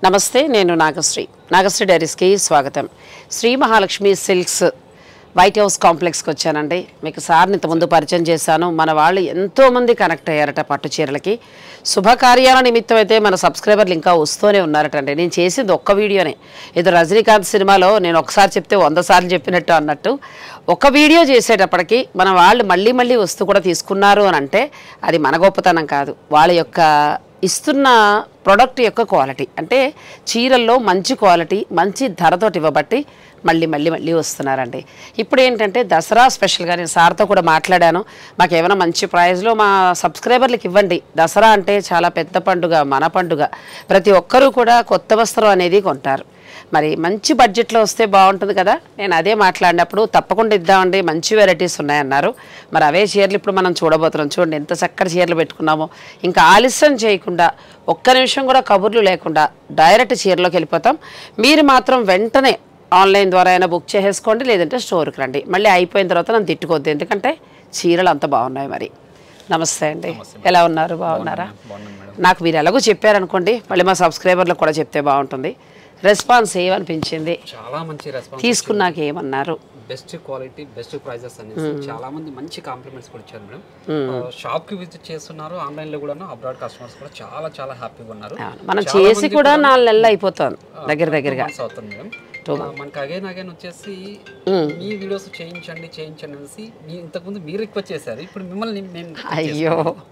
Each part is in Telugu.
నమస్తే నేను నాగశ్రీ నాగశ్రీ డైరీస్కి స్వాగతం Shri Mahalakshmi Silks White House కాంప్లెక్స్కి వచ్చానండి మీకు సార్ని ఇంతకుముందు పరిచయం చేశాను మన వాళ్ళు ఎంతోమంది కనెక్ట్ అయ్యారట పట్టు చీరలకి శుభకార్యాల నిమిత్తం అయితే మన సబ్స్క్రైబర్లు ఇంకా వస్తూనే ఉన్నారటండి నేను చేసింది ఒక్క వీడియోనే ఇది రజనీకాంత్ సినిమాలో నేను ఒకసారి చెప్తే వంద సార్లు చెప్పినట్టు అన్నట్టు ఒక వీడియో చేసేటప్పటికి మన వాళ్ళు మళ్ళీ మళ్ళీ వస్తూ కూడా తీసుకున్నారు అని అంటే అది మన గొప్పతనం కాదు వాళ్ళ యొక్క ఇస్తున్న ప్రోడక్ట్ యొక్క క్వాలిటీ అంటే చీరల్లో మంచి క్వాలిటీ మంచి ధరతోటి ఇవ్వబట్టి మళ్ళీ మళ్ళీ మళ్ళీ వస్తున్నారండి ఇప్పుడు ఏంటంటే దసరా స్పెషల్గా నేను సార్తో కూడా మాట్లాడాను మాకు ఏమైనా మంచి ప్రైజ్లో మా సబ్స్క్రైబర్లకు ఇవ్వండి దసరా అంటే చాలా పెద్ద పండుగ మన పండుగ ప్రతి ఒక్కరూ కూడా కొత్త వస్త్రం అనేది కొంటారు మరి మంచి బడ్జెట్లో వస్తే బాగుంటుంది కదా నేను అదే మాట్లాడినప్పుడు తప్పకుండా ఇద్దామండి మంచి వెరైటీస్ ఉన్నాయన్నారు మరి అవే చీరలు ఇప్పుడు మనం చూడబోతున్నాం చూడండి ఎంత చక్కటి చీరలు పెట్టుకున్నామో ఇంకా ఆలస్యం చేయకుండా ఒక్క నిమిషం కూడా కబుర్లు లేకుండా డైరెక్ట్ చీరలోకి వెళ్ళిపోతాం మీరు మాత్రం వెంటనే ఆన్లైన్ ద్వారా అయినా బుక్ చేసేసుకోండి లేదంటే స్టోర్కి రండి మళ్ళీ అయిపోయిన తర్వాత నన్ను తిట్టుకోవద్దు ఎందుకంటే చీరలు అంత బాగున్నాయి మరి నమస్తే అండి ఎలా ఉన్నారు బాగున్నారా నాకు మీరు ఎలాగో చెప్పారనుకోండి మళ్ళీ మా సబ్స్క్రైబర్లకు కూడా చెప్తే బాగుంటుంది రెస్పాన్స్ ఏమనిపించింది చాలా మంచి రెస్పాన్స్ తీసుకున్నాక ఏమన్నారు బెస్ట్ క్వాలిటీ బెస్ట్ ప్రైజెస్ అనేసి చాలా మంది మంచి కాంప్లిమెంట్స్ కూడా ఇచ్చారు మేడం షాప్ కి విజిట్ చేస్తున్నారు ఆన్లైన్ లో కూడా అబ్రాడ్ కస్టమర్స్ కూడా చాలా చాలా హ్యాపీగా ఉన్నారు మనం చేసి కూడా నాలుగు నెలలు అయిపోతుంది దగ్గర దగ్గరగా Months అవుతుంది మేడం ఆ, మనకి అగైన్ అగైన్ వచ్చేసి మీ వీడియోస్ చేయించండి చేయించండి అనేసి మీ ఇంతకుముందు మీరు రిక్వెస్ట్ చేశారు ఇప్పుడు మిమ్మల్ని మేము అయ్యో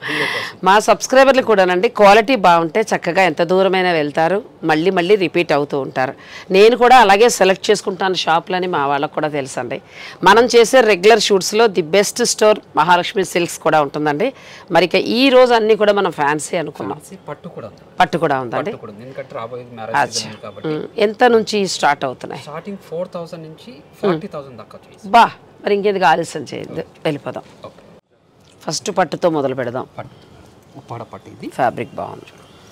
మా సబ్స్క్రైబర్లు కూడానండి క్వాలిటీ బాగుంటే చక్కగా ఎంత దూరమైనా వెళ్తారు మళ్ళీ మళ్ళీ రిపీట్ అవుతూ ఉంటారు నేను కూడా అలాగే సెలెక్ట్ చేసుకుంటాను షాప్లని మా వాళ్ళకు కూడా తెలుసండి మనం చేసే రెగ్యులర్ షూట్స్లో the best store Mahalakshmi Silks కూడా ఉంటుందండి మరి ఇక ఈ రోజు అన్నీ కూడా మనం ఫ్యాన్సీ అనుకున్నాం Fancy పట్టు కూడా ఉంది పట్టు కూడా ఉందండి పట్టు కూడా ఉంది ఎందుకంటే రాబోయే మ్యారేజ్ సీజన్ కాబట్టి ఉమ్, ఎంత నుంచి స్టార్ట్ అవుతున్నాయి స్టార్టింగ్ ఫోర్ థౌసండ్ నుంచి ఫార్టీ థౌసండ్ దాకా చూసి బా మరి ఇంకెందుకు ఆలస్యం చేయొద్దు వెళ్ళిపోదాం ఓకే ఫస్ట్ పట్టుతో మొదలు పెడదాం పట్టు ఉప్పాడ పట్టు ఇది ఫ్యాబ్రిక్ బాగుంది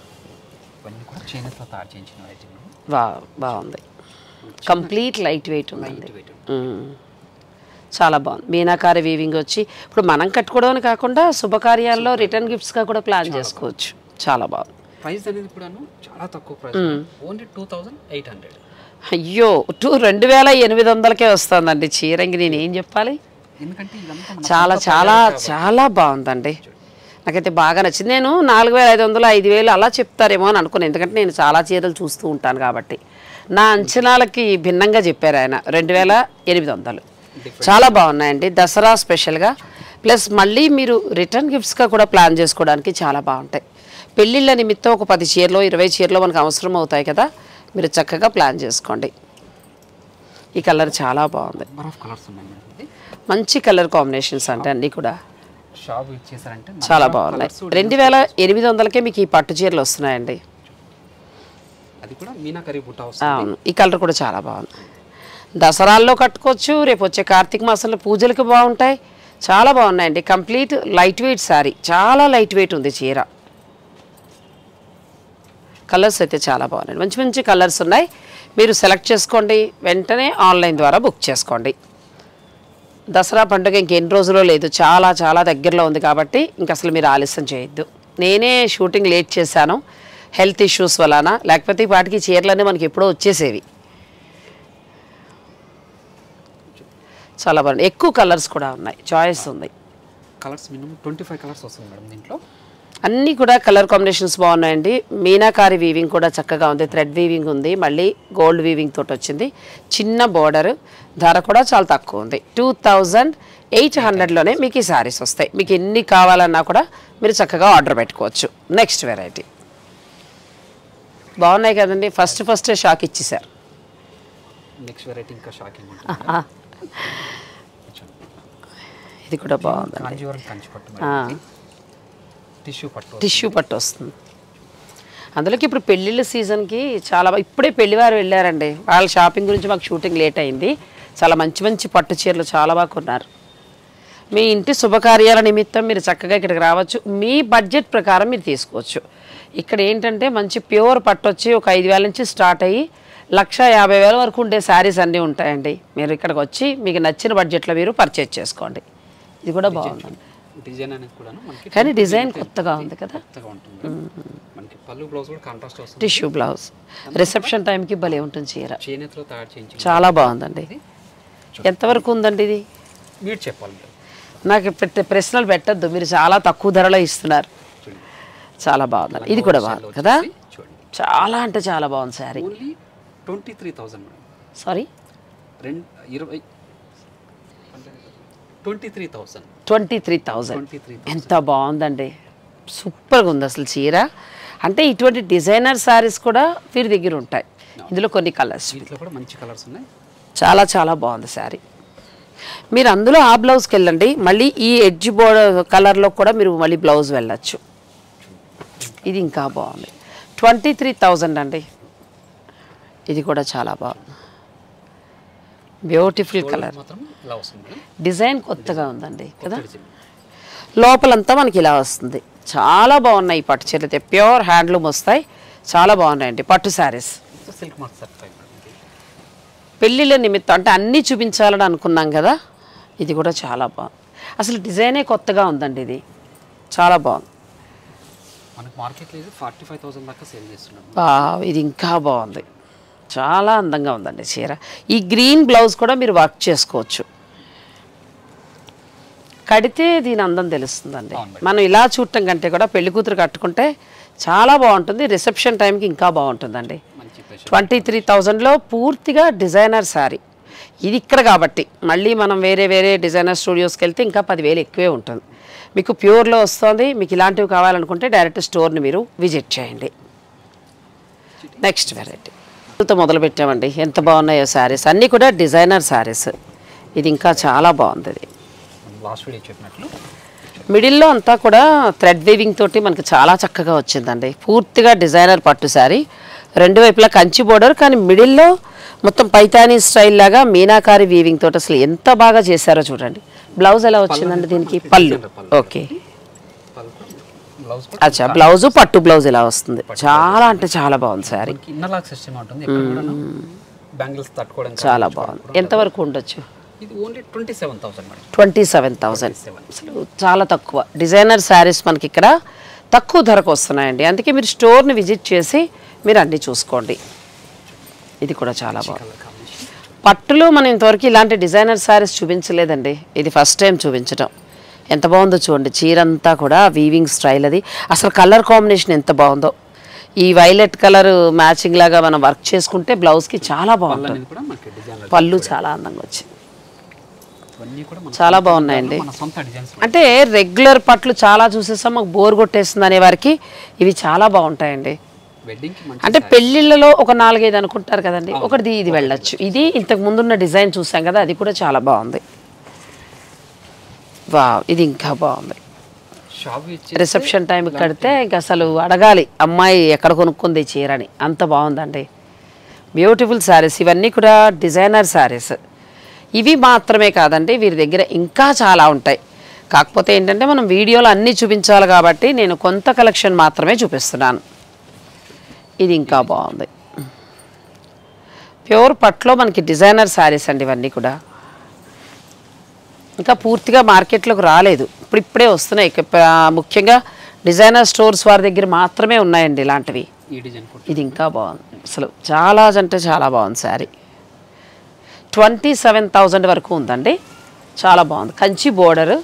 ఇవన్నీ కూడా చేనేతతో తయారు చేయించిన వెరైటీ బా బాగుంది కంప్లీట్ లైట్ వెయిట్ ఉందండి వెయిట్ మ్మ్. చాలా బాగుంది మీనాకారి వీవింగ్ వచ్చి ఇప్పుడు మనం కట్టుకోవడం కాకుండా శుభకార్యాల్లో రిటర్న్ గిఫ్ట్స్గా కూడా ప్లాన్ చేసుకోవచ్చు చాలా బాగుంది ప్రైస్ అనేది కూడాను చాలా తక్కువ price only two thousand eight hundred అయ్యో టూ రెండు వేల ఎనిమిది వందలకే వస్తుందండి చీర ఇంక నేను ఏం చెప్పాలి ఎందుకంటే ఇదంతా మన చాలా చాలా చాలా బాగుందండి నాకైతే బాగా నచ్చింది నేను నాలుగు వేల ఐదు వందలు ఐదు వేలు అలా చెప్తారేమో అని అనుకున్నాను ఎందుకంటే నేను చాలా చీరలు చూస్తూ ఉంటాను కాబట్టి నా అంచనాలకి భిన్నంగా చెప్పారు ఆయన రెండు వేల ఎనిమిది వందలు చాలా బాగున్నాయండి దసరా స్పెషల్గా ప్లస్ మళ్ళీ మీరు రిటర్న్ గిఫ్ట్స్గా కూడా ప్లాన్ చేసుకోవడానికి చాలా బాగుంటాయి పెళ్ళిళ్ళ నిమిత్తం ఒక పది చీరలు ఇరవై చీరలు మనకు అవసరం అవుతాయి కదా మీరు చక్కగా ప్లాన్ చేసుకోండి ఈ కలర్ చాలా బాగుంది నెంబర్ ఆఫ్ కలర్స్ ఉన్నాయి మేడం ఇది మంచి కలర్ కాంబినేషన్స్ అంటే అన్నీ కూడా షాప్ ఇచ్చేసారంటే చాలా బాగున్నాయి రెండు వేల ఎనిమిది వందలకే మీకు ఈ పట్టు చీరలు వస్తున్నాయండి అది కూడా మీనాకరి బుట్ట వస్తుంది అవును ఈ కలర్ కూడా చాలా బాగుంది దసరాల్లో కట్టుకోవచ్చు రేపు వచ్చే కార్తీక మాసంలో పూజలకు బాగుంటాయి చాలా బాగున్నాయండి కంప్లీట్ లైట్ వెయిట్ శారీ చాలా లైట్ వెయిట్ ఉంది చీర కలర్స్ అయితే చాలా బాగున్నాయి మంచి మంచి కలర్స్ ఉన్నాయి మీరు సెలెక్ట్ చేసుకోండి వెంటనే ఆన్లైన్ ద్వారా బుక్ చేసుకోండి దసరా పండుగ ఇంకెన్ని రోజుల్లో లేదు చాలా చాలా దగ్గరలో ఉంది కాబట్టి ఇంక అసలు మీరు ఆలస్యం చేయొద్దు నేనే షూటింగ్ లేట్ చేశాను హెల్త్ ఇష్యూస్ వలన లేకపోతే ఈ పాటికి ఈ చీరలన్నీ మనకి ఎప్పుడో వచ్చేసేవి చాలా బాగుంది ఎక్కువ కలర్స్ కూడా ఉన్నాయి చాయిస్ ఉంది colours minimum twenty five colours వస్తుంది మేడం దీంట్లో అన్నీ కూడా కలర్ కాంబినేషన్స్ బాగున్నాయండి మీనాకారి వీవింగ్ కూడా చక్కగా ఉంది థ్రెడ్ వీవింగ్ ఉంది మళ్ళీ గోల్డ్ వీవింగ్ తోటి వచ్చింది చిన్న బోర్డర్ ధర కూడా చాలా తక్కువ ఉంది టూ థౌజండ్ ఎయిట్ హండ్రెడ్లోనే మీకు ఈ శారీస్ వస్తాయి మీకు ఎన్ని కావాలన్నా కూడా మీరు చక్కగా ఆర్డర్ పెట్టుకోవచ్చు నెక్స్ట్ వెరైటీ బాగున్నాయి కదండి ఫస్ట్ ఫస్ట్ షాక్ ఇచ్చేసారు నెక్స్ట్ వెరైటీ ఇంకా షాకింగ్ ఉంటుంది ఇది కూడా బాగుంది కాంజీవరం కంచి పట్టు మేడం టిష్యూ పట్టు టిష్యూ పట్టు వస్తుంది అందులోకి ఇప్పుడు పెళ్ళిళ్ళ సీజన్కి చాలా బా- ఇప్పుడే పెళ్లివారు వెళ్ళారండి వాళ్ళ షాపింగ్ గురించి మాకు షూటింగ్ లేట్ అయింది చాలా మంచి మంచి పట్టు చీరలు చాలా బాగా కొన్నారు మీ ఇంటి శుభకార్యాల నిమిత్తం మీరు చక్కగా ఇక్కడికి రావచ్చు మీ బడ్జెట్ ప్రకారం మీరు తీసుకోవచ్చు ఇక్కడ ఏంటంటే మంచి ప్యూర్ పట్టు వచ్చి ఒక ఐదు వేల నుంచి స్టార్ట్ అయ్యి లక్ష యాభై వేల వరకు ఉండే శారీస్ అన్నీ ఉంటాయండి మీరు ఇక్కడికి వచ్చి మీకు నచ్చిన బడ్జెట్లో మీరు పర్చేజ్ చేసుకోండి ఇది కూడా బాగుందండి డిజైన్ అనేది కూడా మనకి కానీ డిజైన్ కొత్తగా ఉంది కదా కొత్తగా ఉంటుంది మనకి పళ్ళు బ్లౌజ్ కూడా కాంట్రాస్ట్ వస్తుంది టిష్యూ బ్లౌజ్ రిసెప్షన్ టైంకి భలే ఉంటుంది చీర చేనేతలో తయారు చేయించి చాలా బాగుందండి ఎంతవరకు ఉందండి ఇది మీరు చెప్పాలి మేడం నాకు పెట్టే ప్రశ్నలు పెట్టద్దు మీరు చాలా తక్కువ ధరలో ఇస్తున్నారు చూడండి చాలా బాగుందండి ఇది కూడా బాగుంది కదా చూడండి చాలా అంటే చాలా బాగుంది sari only twenty three thousand madam sorry రెండు ఇరవై twenty three thousand twenty three thousand twenty three ఎంత బాగుందండి సూపర్గా ఉంది అసలు చీర అంటే ఇటువంటి డిజైనర్ శారీస్ కూడా వీరి దగ్గర ఉంటాయి ఇందులో కొన్ని కలర్స్ దీంట్లో కూడా మంచి కలర్స్ ఉన్నాయి చాలా చాలా బాగుంది శారీ మీరు అందులో ఆ బ్లౌజ్కి వెళ్ళండి మళ్ళీ ఈ ఎడ్జ్ బోర్డర్ కలర్లో కూడా మీరు మళ్ళీ బ్లౌజ్ వెళ్ళచ్చు ఇది ఇంకా బాగుంది ట్వంటీ త్రీ థౌజండ్ అండి ఇది కూడా చాలా బాగుంది బ్యూటిఫుల్ కలర్ మాత్రం ఇలా వస్తుంది మేడం డిజైన్ కొత్తగా ఉందండి కదా డిజైన్. లోపలంతా మనకి ఇలా వస్తుంది చాలా బాగున్నాయి ఈ పట్టు చీరలు అయితే ప్యూర్ హ్యాండ్లూమ్ వస్తాయి చాలా బాగున్నాయండి పట్టు శారీస్ ఇది సిల్క్ మార్క్ సర్టిఫైడ్ మేడం ఇది. పెళ్ళిళ్ళ నిమిత్తం అంటే అన్నీ చూపించాలని అనుకున్నాం కదా ఇది కూడా చాలా బాగుంది అసలు డిజైనే కొత్తగా ఉందండి ఇది చాలా బాగుంది మనకి మార్కెట్లో ఇది ఫార్టీ ఫైవ్ థౌసండ్ దాకా సేల్ చేస్తున్నాం బా ఇది ఇంకా బాగుంది చాలా అందంగా ఉందండి చీర ఈ గ్రీన్ బ్లౌజ్ కూడా మీరు వర్క్ చేసుకోవచ్చు కడితే దీని అందం తెలుస్తుందండి అవును మేడం. మనం ఇలా చూడటం కంటే కూడా పెళ్లి కూతురు కట్టుకుంటే చాలా బాగుంటుంది రిసెప్షన్ టైంకి ఇంకా బాగుంటుందండి మంచి ప్రెషర్ ట్వంటీ త్రీ థౌజండ్లో పూర్తిగా డిజైనర్ శారీ ఇది ఇక్కడ కాబట్టి మళ్ళీ మనం వేరే వేరే డిజైనర్ స్టూడియోస్కి వెళ్తే ఇంకా పదివేలు ఎక్కువే ఉంటుంది మీకు ప్యూర్లో వస్తుంది మీకు ఇలాంటివి కావాలనుకుంటే డైరెక్ట్ స్టోర్ని మీరు విజిట్ చేయండి నెక్స్ట్ వెరైటీ తో మొదలు పెట్టామండి ఎంత బాగున్నాయో శారీస్ అన్నీ కూడా డిజైనర్ శారీస్ ఇది ఇంకా చాలా బాగుంది ఇది లాస్ట్ వీడియో చెప్పినట్లు మిడిల్లో అంతా కూడా థ్రెడ్ వీవింగ్ తోటి మనకి చాలా చక్కగా వచ్చిందండి పూర్తిగా డిజైనర్ పట్టు శారీ రెండు వైపులా కంచి బోర్డర్ కానీ మిడిల్లో మొత్తం పైతానీ స్టైల్ లాగా మీనాకారి వీవింగ్ తోటి అసలు ఎంత బాగా చేశారో చూడండి బ్లౌజ్ ఎలా వచ్చిందండి దీనికి పళ్ళు ఓకే బ్లౌజ్ కూడా అచ్చా బ్లౌజు పట్టు బ్లౌజ్ ఇలా వస్తుంది చాలా అంటే చాలా బాగుంది శారీ మనకి ఇన్నర్ లాక్ సిస్టమ్ ఉంటుంది ఎక్కడ కూడా బ్యాంగిల్స్ తట్టుకోవడం చాలా బాగుంది ఎంతవరకు ఉండొచ్చు ఇది only twenty seven thousand madam twenty seven thousand seven అసలు చాలా తక్కువ డిజైనర్ శారీస్ మనకి ఇక్కడ తక్కువ ధరకు వస్తున్నాయండి అందుకే మీరు స్టోర్ని విజిట్ చేసి మీరు అన్నీ చూసుకోండి ఇది కూడా చాలా బాగుంది కలర్ కాంబినేషన్ పట్టులో మనం ఇంతవరకు ఇలాంటి డిజైనర్ శారీస్ చూపించలేదండి ఇది ఫస్ట్ టైం చూపించడం ఎంత బాగుందో చూడండి చీర అంతా కూడా వీవింగ్ స్టైల్ అది అసలు కలర్ కాంబినేషన్ ఎంత బాగుందో ఈ వైలెట్ కలర్ మ్యాచింగ్ లాగా మనం వర్క్ చేసుకుంటే బ్లౌజ్కి చాలా బాగుంటుంది అనేది కూడా మనకి డిజైన్ పళ్ళు చాలా అందంగా వచ్చింది ఇవన్నీ కూడా మన చాలా బాగున్నాయండి మన సొంత డిజైన్స్ అంటే రెగ్యులర్ పట్లు చాలా చూసేసాం మాకు బోర్ కొట్టేస్తుంది అనే వారికి ఇవి చాలా బాగుంటాయండి వెడ్డింగ్ కి మంచి అంటే పెళ్ళిళ్ళలో ఒక నాలుగైదు అనుకుంటారు కదండి ఒకటిది ఇది వెళ్ళొచ్చు ఇది ఇంతకు ముందున్న డిజైన్ చూసాం కదా అది కూడా చాలా బాగుంది వా ఇది ఇంకా బాగుంది షాప్ ఇచ్చి రిసెప్షన్ టైంకి కడితే ఇంకా అసలు అడగాలి అమ్మాయి ఎక్కడ కొనుక్కుంది ఈ చీరని అంత బాగుందండి బ్యూటిఫుల్ శారీస్ ఇవన్నీ కూడా డిజైనర్ శారీస్ ఇవి మాత్రమే కాదండి వీరి దగ్గర ఇంకా చాలా ఉంటాయి కాకపోతే ఏంటంటే మనం వీడియోలో అన్నీ చూపించాలి కాబట్టి నేను కొంత కలెక్షన్ మాత్రమే చూపిస్తున్నాను ఇది ఇంకా బాగుంది ప్యూర్ పట్లో మనకి డిజైనర్ శారీస్ అండి ఇవన్నీ కూడా ఇంకా పూర్తిగా మార్కెట్లోకి రాలేదు ఇప్పుడు ఇప్పుడే వస్తున్నాయి ఇక ప- ముఖ్యంగా డిజైనర్ స్టోర్స్ వారి దగ్గర మాత్రమే ఉన్నాయండి ఇలాంటివి ఈ డిజైన్ కూడా ఇది ఇంకా బాగుంది అసలు చాలా అంటే చాలా బాగుంది శారీ ట్వంటీ సెవెన్ థౌజండ్ వరకు ఉందండి చాలా బాగుంది కంచి బోర్డర్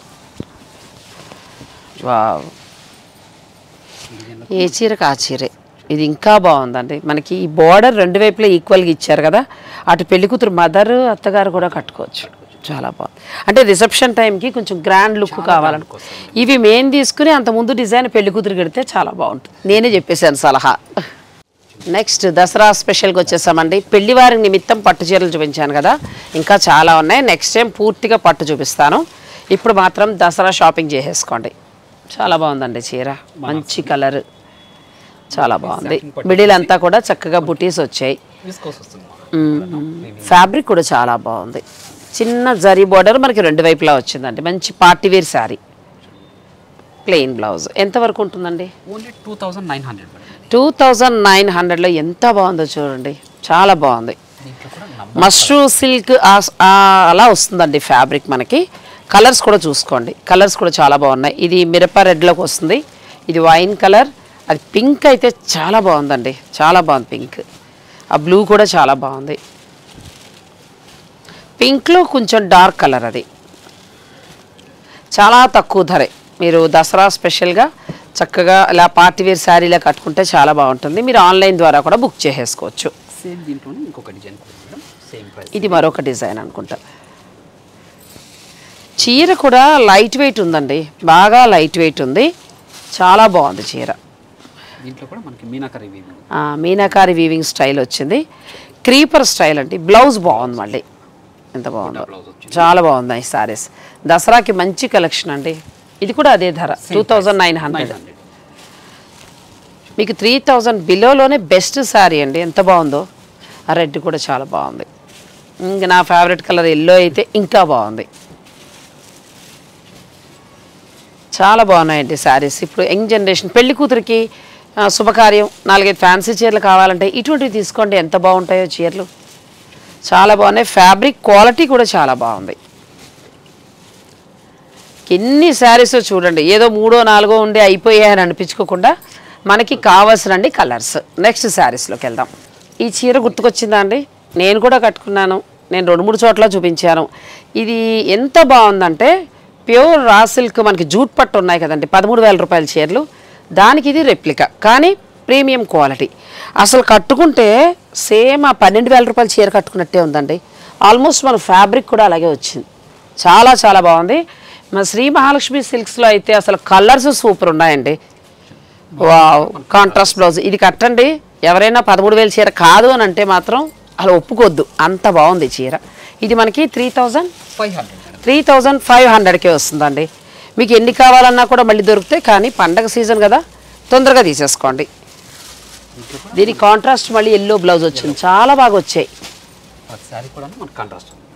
వావ్ ఈ డిజైన్ ఏ చీరకు ఆ చీరే ఇది ఇంకా బాగుందండి మనకి ఈ బోర్డర్ రెండు వైపులా ఈక్వల్గా ఇచ్చారు కదా అటు పెళ్లి కూతురు మదర్ అత్తగారు కూడా కట్టుకోవచ్చు చాలా బాగుంది అంటే రిసెప్షన్ టైంకి కొంచెం గ్రాండ్ లుక్ కావాలనుకో ఇవి మేము తీసుకుని అంత ముందు డిజైన్ పెళ్లి కూతురు కడితే చాలా బాగుంటుంది నేనే చెప్పేశాను సలహా నెక్స్ట్ దసరా స్పెషల్గా వచ్చేసామండి పెళ్లివారి నిమిత్తం పట్టు చీరలు చూపించాను కదా ఇంకా చాలా ఉన్నాయి నెక్స్ట్ టైం పూర్తిగా పట్టు చూపిస్తాను ఇప్పుడు మాత్రం దసరా షాపింగ్ చేసేసుకోండి చాలా బాగుందండి చీర మంచి కలర్ చాలా బాగుంది మిడిల్ అంతా కూడా చక్కగా బుటీస్ వచ్చాయి విస్కోస్ వస్తుంది ఫ్యాబ్రిక్ కూడా చాలా బాగుంది చిన్న జరీ బార్డర్ మనకి రెండు వైపులా వచ్చిందండి మంచి party wear sari plain blouse ఎంతవరకు ఉంటుందండి only two thousand nine hundred madam two thousand nine హండ్రెడ్లో ఎంత బాగుందో చూడండి చాలా బాగుంది దీంట్లో కూడా నంబర్ మష్రూ సిల్క్ ఆ- ఆ అలా వస్తుందండి ఫ్యాబ్రిక్ మనకి కలర్స్ కూడా చూసుకోండి కలర్స్ కూడా చాలా బాగున్నాయి ఇది మిరప రెడ్లోకి వస్తుంది ఇది వైన్ కలర్ అది పింక్ అయితే చాలా బాగుందండి చాలా బాగుంది పింక్ ఆ బ్లూ కూడా చాలా బాగుంది పింక్లో కొంచెం డార్క్ కలర్ అది చాలా తక్కువ ధరే మీరు దసరా స్పెషల్గా చక్కగా ఇలా పార్టీ వేర్ శారీలా కట్టుకుంటే చాలా బాగుంటుంది మీరు ఆన్లైన్ ద్వారా కూడా బుక్ చేసేసుకోవచ్చు సేమ్ దీంట్లోనే ఇంకొక డిజైన్ కూడా ఉంది మేడం సేమ్ ప్రైస్ ఇది మరొక డిజైన్ అనుకుంటా చీర కూడా లైట్ వెయిట్ ఉందండి బాగా లైట్ వెయిట్ ఉంది చాలా బాగుంది చీర దీంట్లో కూడా మనకి మీనాకరీ వీవింగ్ ఆ, మీనాకారి వీవింగ్ స్టైల్ వచ్చింది క్రీపర్ స్టైల్ అండి బ్లౌజ్ బాగుంది మళ్ళీ ఎంత బాగుందో బ్లౌజ్ వచ్చింది చాలా బాగుంది ఈ సారీస్ దసరాకి మంచి కలెక్షన్ అండి ఇది కూడా అదే ధర two thousand nine hundred nine hundred మీకు త్రీ థౌజండ్ బిలోలోనే బెస్ట్ శారీ అండి ఎంత బాగుందో ఆ రెడ్ కూడా చాలా బాగుంది ఇంకా నా ఫేవరెట్ కలర్ ఎల్లో అయితే ఇంకా బాగుంది చాలా బాగున్నాయండి శారీస్ ఇప్పుడు యంగ్ జనరేషన్ పెళ్లి కూతురికి ఆ, శుభకార్యం నాలుగైదు ఫ్యాన్సీ చీరలు కావాలంటే ఇటువంటివి తీసుకోండి ఎంత బాగుంటాయో చీరలు చాలా బాగున్నాయి ఫ్యాబ్రిక్ క్వాలిటీ కూడా చాలా బాగుంది ఎన్ని శారీస్ చూడండి ఏదో మూడో నాలుగో ఉండి అయిపోయాయని అనిపించుకోకుండా మనకి కావాల్సినండి కలర్స్ నెక్స్ట్ శారీస్లోకి వెళ్దాం ఈ చీర గుర్తుకొచ్చిందా అండి నేను కూడా కట్టుకున్నాను నేను రెండు మూడు చోట్ల చూపించాను ఇది ఎంత బాగుందంటే ప్యూర్ రా సిల్క్ మనకి జూట్ పట్టు ఉన్నాయి కదండి పదమూడు వేల రూపాయల చీరలు దానికి ఇది రెప్లికా కానీ ప్రీమియం క్వాలిటీ అసలు కట్టుకుంటే సేమ్ ఆ పన్నెండు వేల రూపాయల చీర కట్టుకున్నట్టే ఉందండి ఆల్మోస్ట్ మన ఫ్యాబ్రిక్ కూడా అలాగే వచ్చింది చాలా చాలా బాగుంది మన శ్రీ మహాలక్ష్మి సిల్క్స్లో అయితే అసలు కలర్స్ సూపర్ ఉన్నాయండి వావ్ కాంట్రాస్ట్ బ్లౌజ్ ఇది కట్టండి ఎవరైనా పదమూడు వేల చీర కాదు అని అంటే మాత్రం అలా ఒప్పుకోవద్దు అంత బాగుంది చీర ఇది మనకి three thousand five hundred madam three thousand five హండ్రెడ్కే వస్తుందండి మీకు ఎన్ని కావాలన్నా కూడా మళ్ళీ దొరుకుతాయి కానీ పండగ సీజన్ కదా తొందరగా తీసేసుకోండి దీంట్లో కూడా దీని కాంట్రాస్ట్ మళ్ళీ ఎల్లో బ్లౌజ్ వచ్చింది చాలా బాగా వచ్చాయి ప్రతి శారీ కూడా మనకి కాంట్రాస్ట్ ఉంది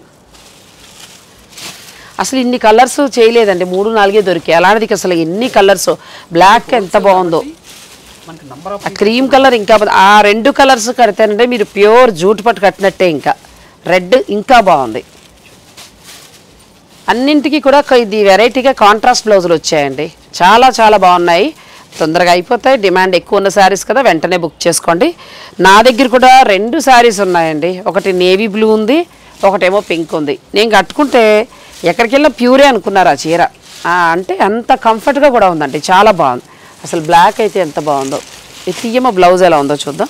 అసలు ఇన్ని కలర్స్ చేయలేదండి మూడు నాలుగే దొరికాయి అలాంటిది అసలు ఎన్ని కలర్స్ బ్లాక్ ఎంత బాగుందో మనకి నంబర్ ఆఫ్ ఆ క్రీమ్ కలర్ ఇంకా బాగుంది. ఆ రెండు కలర్స్ కడితేనంటే మీరు ప్యూర్ జూట్ పట్టు కట్టినట్టే ఇంకా రెడ్ ఇంకా బాగుంది అన్నింటికి కూడా ఒక ఇది వెరైటీగా కాంట్రాస్ట్ బ్లౌజులు వచ్చాయండి చాలా చాలా బాగున్నాయి తొందరగా అయిపోతాయి డిమాండ్ ఎక్కువ ఉన్న శారీస్ కదా వెంటనే బుక్ చేసుకోండి నా దగ్గర కూడా రెండు శారీస్ ఉన్నాయండి ఒకటి నేవీ బ్లూ ఉంది ఒకటేమో పింక్ ఉంది నేను కట్టుకుంటే ఎక్కడికి వెళ్ళినా ప్యూరే అనుకున్నారు ఆ చీర ఆ, అంటే అంత కంఫర్ట్గా కూడా ఉందండి చాలా బాగుంది అసలు బ్లాక్ అయితే ఎంత బాగుందో ఈ తీయమ బ్లౌజ్ ఎలా ఉందో చూద్దాం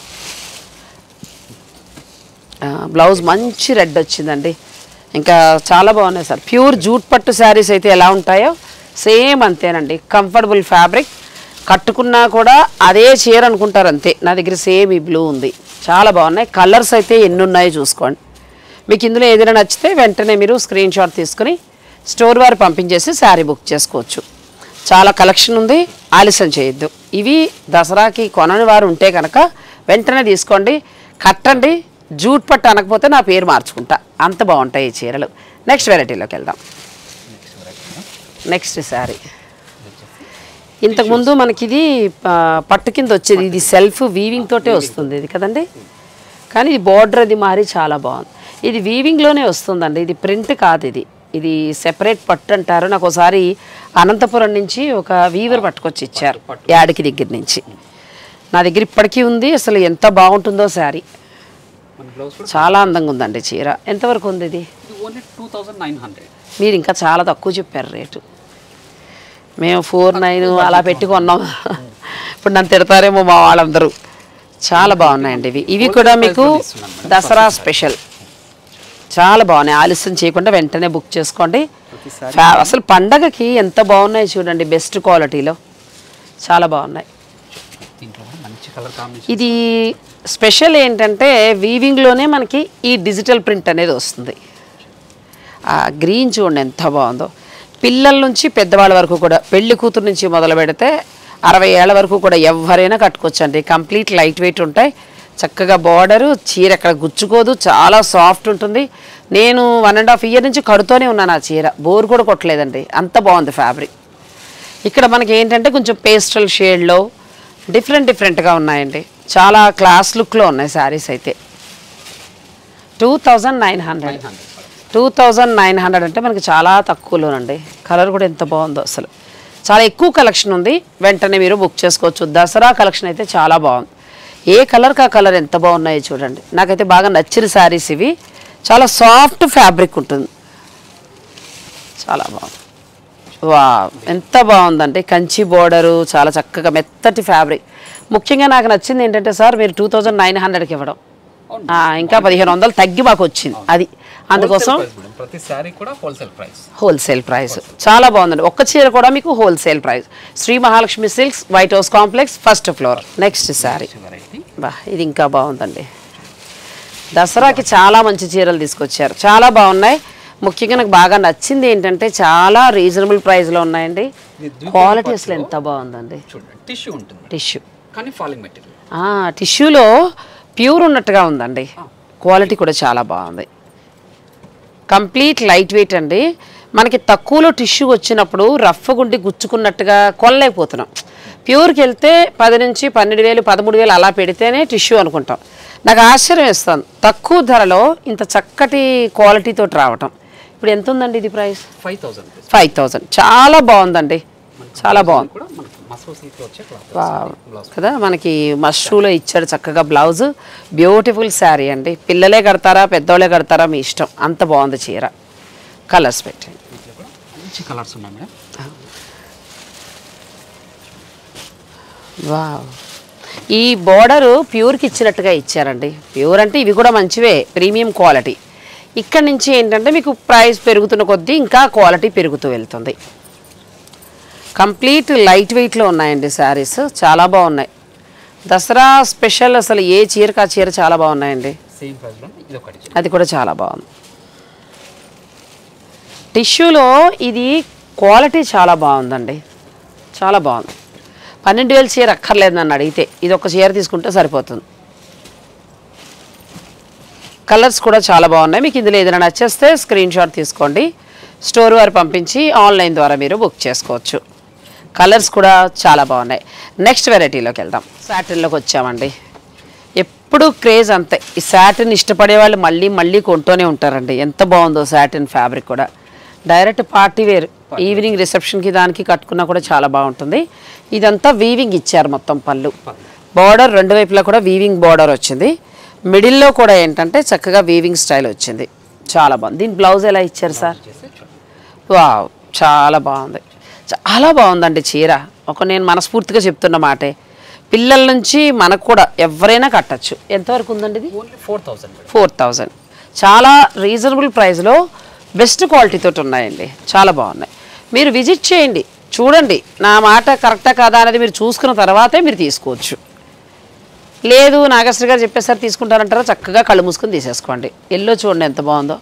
ఆ, బ్లౌజ్ మంచి రెడ్ వచ్చిందండి ఇంకా చాలా బాగున్నాయి సార్ ప్యూర్ జూట్ పట్టు శారీస్ అయితే ఎలా ఉంటాయో సేమ్ అంతేనండి కంఫర్టబుల్ ఫ్యాబ్రిక్ కట్టుకున్నా కూడా అదే చీర అనుకుంటారు అంతే నా దగ్గర సేమ్ ఈ బ్లూ ఉంది చాలా బాగున్నాయి కలర్స్ అయితే ఎన్ని ఉన్నాయో చూసుకోండి మీకు ఇందులో ఏదైనా నచ్చితే వెంటనే మీరు స్క్రీన్ షాట్ తీసుకుని స్టోర్ వారు పంపించేసి శారీ బుక్ చేసుకోవచ్చు చాలా కలెక్షన్ ఉంది ఆలస్యం చేయొద్దు ఇవి దసరాకి కొనని వారు ఉంటే కనుక వెంటనే తీసుకోండి కట్టండి జూట్ పట్టు అనకపోతే నా పేరు మార్చుకుంటా అంత బాగుంటాయి ఈ చీరలు నెక్స్ట్ వెరైటీలోకి వెళ్దాం నెక్స్ట్ శారీ ఇంతకుముందు మనకి ఇది ఆ, పట్టు కింద వచ్చేది ఇది సెల్ఫ్ వీవింగ్ తోటే వస్తుంది ఇది కదండి కానీ ఇది బార్డర్ అది మారి చాలా బాగుంది ఇది వీవింగ్లోనే వస్తుందండి ఇది ప్రింట్ కాదు ఇది ఇది సెపరేట్ పట్టు అంటారు నాకు ఒకసారి అనంతపురం నుంచి ఒక వీవర్ పట్టుకొచ్చి ఇచ్చారు యాడికి దగ్గర నుంచి నా దగ్గర ఇప్పటికీ ఉంది అసలు ఎంత బాగుంటుందో శారీ మన బ్లౌజ్ కూడా చాలా అందంగా ఉందండి చీర ఎంతవరకు ఉంది ఇది ఇది only two thousand nine hundred మీరు ఇంకా చాలా తక్కువ చెప్పారు రేటు మేము ఫోర్ నైన్ అలా పెట్టి కొన్నాం ఇప్పుడు నన్ను తిడతారేమో మా వాళ్ళందరూ చాలా బాగున్నాయండి ఇవి ఇవి కూడా మీకు దసరా స్పెషల్ చాలా బాగున్నాయి ఆలస్యం చేయకుండా వెంటనే బుక్ చేసుకోండి ప్రతిసారి ఫ్యా- అసలు పండగకి ఎంత బాగున్నాయి చూడండి బెస్ట్ క్వాలిటీలో చాలా బాగున్నాయి దీంట్లో కూడా మంచి కలర్ కాంబినేషన్ ఇది స్పెషల్ ఏంటంటే వీవింగ్లోనే మనకి ఈ డిజిటల్ ప్రింట్ అనేది వస్తుంది ఆ గ్రీన్ చూడండి ఎంత బాగుందో పిల్లల నుంచి పెద్దవాళ్ళ వరకు కూడా పెళ్లి కూతురు నుంచి మొదలు పెడితే అరవై ఏళ్ళ వరకు కూడా ఎవరైనా కట్టుకోవచ్చండి కంప్లీట్ లైట్ వెయిట్ ఉంటాయి చక్కగా బార్డరు చీర ఎక్కడ గుచ్చుకోదు చాలా సాఫ్ట్ ఉంటుంది నేను వన్ అండ్ హాఫ్ ఇయర్ నుంచి కడుతూనే ఉన్నాను ఆ చీర బోర్ కూడా కొట్టలేదండి అంత బాగుంది ఫ్యాబ్రిక్ ఇక్కడ మనకి ఏంటంటే కొంచెం పేస్టల్ షేడ్లో డిఫరెంట్ డిఫరెంట్గా ఉన్నాయండి చాలా క్లాస్ లుక్లో ఉన్నాయి శారీస్ అయితే two thousand nine hundred nine hundred two thousand nine hundred అంటే మనకి చాలా తక్కువలోనండి కలర్ కూడా ఎంత బాగుందో అసలు చాలా ఎక్కువ కలెక్షన్ ఉంది వెంటనే మీరు బుక్ చేసుకోవచ్చు దసరా కలెక్షన్ అయితే చాలా బాగుంది ఏ కలర్కి ఆ కలర్ ఎంత బాగున్నాయో చూడండి నాకైతే బాగా నచ్చిన శారీస్ ఇవి చాలా సాఫ్ట్ ఫ్యాబ్రిక్ ఉంటుంది చాలా బాగుంది వా ఎంత బాగుందంటే కంచి బోర్డరు చాలా చక్కగా మెత్తటి ఫ్యాబ్రిక్ ముఖ్యంగా నాకు నచ్చింది ఏంటంటే సార్ మీరు టూ థౌజండ్ నైన్ హండ్రెడ్కి ఇవ్వడం అవును. ఆ, ఇంకా పదిహేను వందలు తగ్గి మాకు వచ్చింది అది అందుకోసం Wholesale price మేడం. ప్రతి శారీ కూడా హోల్సేల్ ప్రైస్ హోల్సేల్ ప్రైస్ చాలా బాగుందండి ఒక్క చీర కూడా మీకు wholesale price Shri Mahalakshmi Silks White House complex first floor next sari variety బా ఇది ఇంకా బాగుందండి దసరాకి చాలా మంచి చీరలు తీసుకొచ్చారు చాలా బాగున్నాయి ముఖ్యంగా నాకు బాగా నచ్చింది ఏంటంటే చాలా రీజనబుల్ ప్రైస్లో ఉన్నాయండి ఇది ద్వితీయ క్వాలిటీ అసలు ఎంత బాగుందండి చూడండి టిష్యూ ఉంటుంది టిష్యూ కానీ ఫాలింగ్ మెటీరియల్ టిష్యూలో ప్యూర్ ఉన్నట్టుగా ఉందండి క్వాలిటీ కూడా చాలా బాగుంది కంప్లీట్ లైట్ వెయిట్ అండి మనకి తక్కువలో టిష్యూ వచ్చినప్పుడు రఫ్ గుండి గుచ్చుకున్నట్టుగా కొనలేకపోతున్నాం ప్యూర్కి వెళ్తే పది నుంచి పన్నెండు వేలు పదమూడు వేలు అలా పెడితేనే టిష్యూ అనుకుంటాం నాకు ఆశ్చర్యం వేస్తుంది తక్కువ ధరలో ఇంత చక్కటి క్వాలిటీతో రావటం ఇప్పుడు ఎంత ఉందండి ఇది price five thousand rupees five thousand చాలా బాగుందండి చాలా బాగుంది కూడా మనకి మసూర్ సిల్క్ వచ్చే క్లాత్ వావ్. బ్లౌజ్ కదా మనకి మష్రూలో ఇచ్చాడు చక్కగా బ్లౌజ్ బ్యూటిఫుల్ శారీ అండి పిల్లలే కడతారా పెద్దోళ్ళే కడతారా మీ ఇష్టం అంత బాగుంది చీర కలర్స్ పెట్టండి వీటిలో కూడా మంచి కలర్స్ ఉన్నాయి మేడం వావ్ ఈ బోర్డరు ప్యూర్కి ఇచ్చినట్టుగా ఇచ్చారండి ప్యూర్ అంటే ఇవి కూడా మంచివే ప్రీమియం క్వాలిటీ ఇక్కడ నుంచి ఏంటంటే మీకు ప్రైస్ పెరుగుతున్న కొద్దీ ఇంకా క్వాలిటీ పెరుగుతూ వెళ్తుంది కంప్లీట్ లైట్ వెయిట్లో ఉన్నాయండి శారీస్ చాలా బాగున్నాయి దసరా స్పెషల్ అసలు ఏ చీరకు ఆ చీర చాలా బాగున్నాయండి సేమ్ ప్రైస్లో ఇది ఒకటి అది కూడా చాలా బాగుంది టిష్యూలో ఇది క్వాలిటీ చాలా బాగుందండి చాలా బాగుంది పన్నెండు వేలు చీర అక్కర్లేదు నన్ను అడిగితే ఇది ఒక చీర తీసుకుంటే సరిపోతుంది కలర్స్ కూడా చాలా బాగున్నాయి మీకు ఇందులో ఏదైనా నచ్చేస్తే స్క్రీన్ షాట్ తీసుకోండి స్టోర్ వారు పంపించి ఆన్లైన్ ద్వారా మీరు బుక్ చేసుకోవచ్చు కలర్స్ కూడా చాలా బాగున్నాయి నెక్స్ట్ వెరైటీలోకి వెళ్దాం సాటిన్లోకి వచ్చామండి ఎప్పుడు క్రేజ్ అంతే ఈ సాటిన్ ఇష్టపడే వాళ్ళు మళ్ళీ మళ్ళీ కొంటూనే ఉంటారండి ఎంత బాగుందో సాటిన్ ఫ్యాబ్రిక్ కూడా డైరెక్ట్ పార్టీ వేర్ ఈవినింగ్ రిసెప్షన్కి దానికి కట్టుకున్నా కూడా చాలా బాగుంటుంది ఇదంతా వీవింగ్ ఇచ్చారు మొత్తం పళ్ళు బార్డర్ రెండు వైపులా కూడా వీవింగ్ బార్డర్ వచ్చింది మిడిల్లో కూడా ఏంటంటే చక్కగా వీవింగ్ స్టైల్ వచ్చింది చాలా బాగుంది దీని బ్లౌజ్ ఎలా ఇచ్చారు సార్ చేసి చూడండి వావ్ చాలా బాగుంది చాలా బాగుందండి చీర ఒక నేను మనస్ఫూర్తిగా చెప్తున్న మాటే పిల్లల నుంచి మనకు కూడా ఎవరైనా కట్టచ్చు ఎంతవరకు ఉందండి ఇది only four thousand madam four thousand చాలా రీజనబుల్ ప్రైస్లో బెస్ట్ క్వాలిటీతో ఉన్నాయండి చాలా బాగున్నాయి మీరు విజిట్ చేయండి చూడండి నా మాట కరెక్టా కాదా అనేది మీరు చూసుకున్న తర్వాతే మీరు తీసుకోవచ్చు లేదు నాగశ్రీ గారు చెప్పేసరి తీసుకుంటారంటారా చక్కగా కళ్ళు మూసుకొని తీసేసుకోండి ఎల్లో చూడండి ఎంత బాగుందో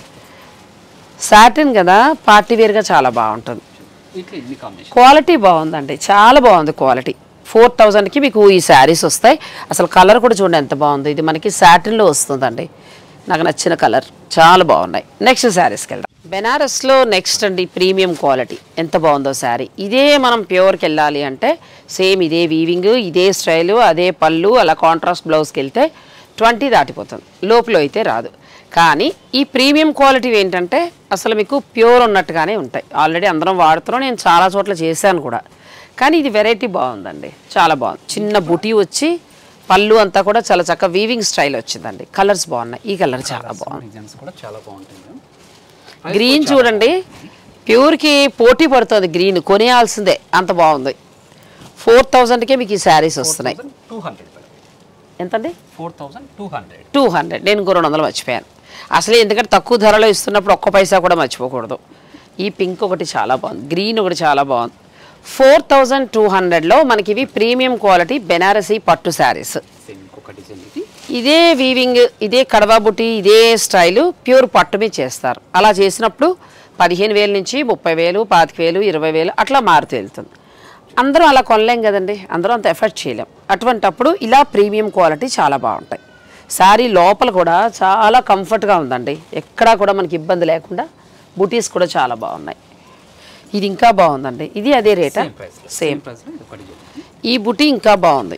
సాటిన్ కదా పార్టీ వేర్గా చాలా బాగుంటుంది వీటిలో ఇన్ని కాంబినేషన్ క్వాలిటీ బాగుందండి చాలా బాగుంది క్వాలిటీ ఫోర్ థౌజండ్కి మీకు ఈ శారీస్ వస్తాయి అసలు కలర్ కూడా చూడండి ఎంత బాగుంది ఇది మనకి సాటిన్లో వస్తుందండి నాకు నచ్చిన కలర్ చాలా బాగున్నాయి నెక్స్ట్ శారీస్కి వెళ్దాం బెనారస్లో నెక్స్ట్ అండి ప్రీమియం క్వాలిటీ ఎంత బాగుందో శారీ ఇదే మనం ప్యూర్కి వెళ్ళాలి అంటే సేమ్ ఇదే వీవింగ్ ఇదే స్టైలు అదే పళ్ళు అలా కాంట్రాస్ట్ బ్లౌజ్కి వెళ్తే ట్వంటీ దాటిపోతుంది లోపల అయితే రాదు కానీ ఈ ప్రీమియం క్వాలిటీ ఏంటంటే అసలు మీకు ప్యూర్ ఉన్నట్టుగానే ఉంటాయి ఆల్రెడీ అందరం వాడుతున్నాం నేను చాలా చోట్ల చేశాను కూడా కానీ ఇది వెరైటీ బాగుందండి చాలా బాగుంది చిన్న బుటీ వచ్చి పళ్ళు అంతా కూడా చాలా చక్కగా వీవింగ్ స్టైల్ వచ్చిందండి కలర్స్ బాగున్నాయి ఈ కలర్ చాలా బాగుంది డిజైన్స్ కూడా చాలా బాగుంటుంది మేడం గ్రీన్ చూడండి ప్యూర్కి పోటీ పడుతుంది గ్రీన్ కొనేయాల్సిందే అంత బాగుంది ఫోర్ థౌజండ్కే మీకు ఈ శారీస్ వస్తున్నాయి టూ హండ్రెడ్ మేడం ఎంతండి four thousand two hundred two hundred నేను ఇంకో రెండు వందలు మర్చిపోయాను అసలు ఎందుకంటే తక్కువ ధరలో ఇస్తున్నప్పుడు ఒక్క పైసా కూడా మర్చిపోకూడదు ఈ పింక్ ఒకటి చాలా బాగుంది గ్రీన్ ఒకటి చాలా బాగుంది ఫోర్ థౌజండ్ టూ హండ్రెడ్లో మనకి ఇవి ప్రీమియం క్వాలిటీ బెనారసీ పట్టు శారీస్ సేమ్ ఇంకొక డిజైన్ ఇది ఇదే వీవింగ్ ఇదే కడవా బుట్టి ఇదే స్టైలు ప్యూర్ పట్టు మీద చేస్తారు అలా చేసినప్పుడు పదిహేను వేల నుంచి ముప్పై వేలు పాతిక వేలు ఇరవై వేలు అట్లా మారుతూ వెళ్తుంది అందరం అలా కొనలేం కదండి అందరం అంత ఎఫర్ట్ చేయలేం అటువంటప్పుడు ఇలా ప్రీమియం క్వాలిటీ చాలా బాగుంటాయి శారీ లోపల కూడా చాలా కంఫర్ట్గా ఉందండి ఎక్కడా కూడా మనకి ఇబ్బంది లేకుండా బుటీస్ కూడా చాలా బాగున్నాయి ఇది ఇంకా బాగుందండి ఇది అదే రేటా సేమ్ ప్రైస్ సేమ్ సేమ్ ప్రైస్లో ఇది ఒక డిజైన్ ఈ బుటీ ఇంకా బాగుంది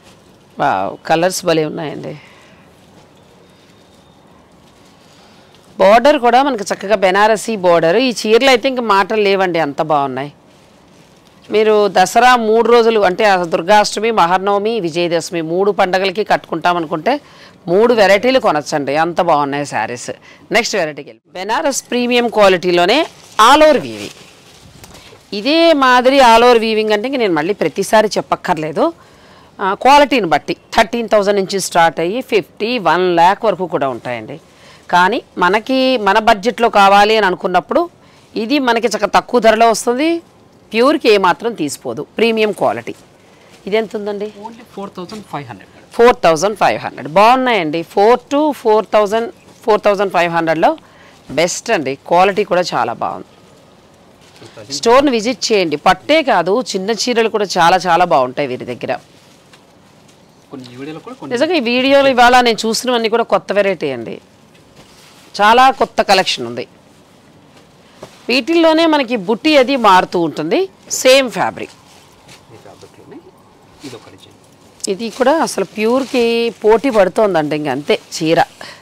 కలర్స్ భలే ఉన్నాయండి బార్డర్ కూడా మనకి చక్కగా బెనారసీ బార్డర్ ఈ చీరలు అయితే ఇంక మాటలు లేవండి అంత బాగున్నాయి మీరు దసరా మూడు రోజులు అంటే ఆ దుర్గాష్టమి మహర్నవమి విజయదశమి మూడు పండగలకి కట్టుకుంటాం అనుకుంటే మూడు వెరైటీలు కొనొచ్చండి అంత బాగున్నాయి శారీస్ నెక్స్ట్ వెరైటీకి వెళ్ళి బెనారస్ ప్రీమియం క్వాలిటీలోనే ఆల్ ఓవర్ వీవింగ్ ఇదే మాదిరి ఆల్ ఓవర్ వీవింగ్ అంటే ఇంక నేను మళ్ళీ ప్రతిసారి చెప్పక్కర్లేదు ఆ, క్వాలిటీని బట్టి థర్టీన్ థౌజండ్ నుంచి స్టార్ట్ అయ్యి ఫిఫ్టీ వన్ ల్యాక్ వరకు కూడా ఉంటాయండి కానీ మనకి మన బడ్జెట్లో కావాలి అని అనుకున్నప్పుడు ఇది మనకి చక్క తక్కువ ధరలో వస్తుంది ప్యూర్కి ఏమాత్రం తీసిపోదు ప్రీమియం క్వాలిటీ ఇది ఎంత ఉందండి only four thousand five hundred madam four thousand five hundred బాగున్నాయండి four to four thousand four thousand five హండ్రెడ్లో బెస్ట్ అండి క్వాలిటీ కూడా చాలా బాగుంది స్టోర్ని విజిట్ చేయండి పట్టే కాదు చిన్న చీరలు కూడా చాలా చాలా బాగుంటాయి వీరి దగ్గర కొన్ని వీడియోలో కూడా కొన్ని నిజంగా ఈ వీడియోలు ఇవాళ నేను చూసినవన్నీ కూడా కొత్త వెరైటీ అండి చాలా కొత్త కలెక్షన్ ఉంది వీటిల్లోనే మనకి బుట్టి అది మారుతూ ఉంటుంది సేమ్ ఫ్యాబ్రిక్ ఈ ఫ్యాబ్రిక్లోనే ఇది ఒక డిజైన్ ఇది కూడా అసలు ప్యూర్కి పోటీ పడుతోందండి ఇంక అంతే చీర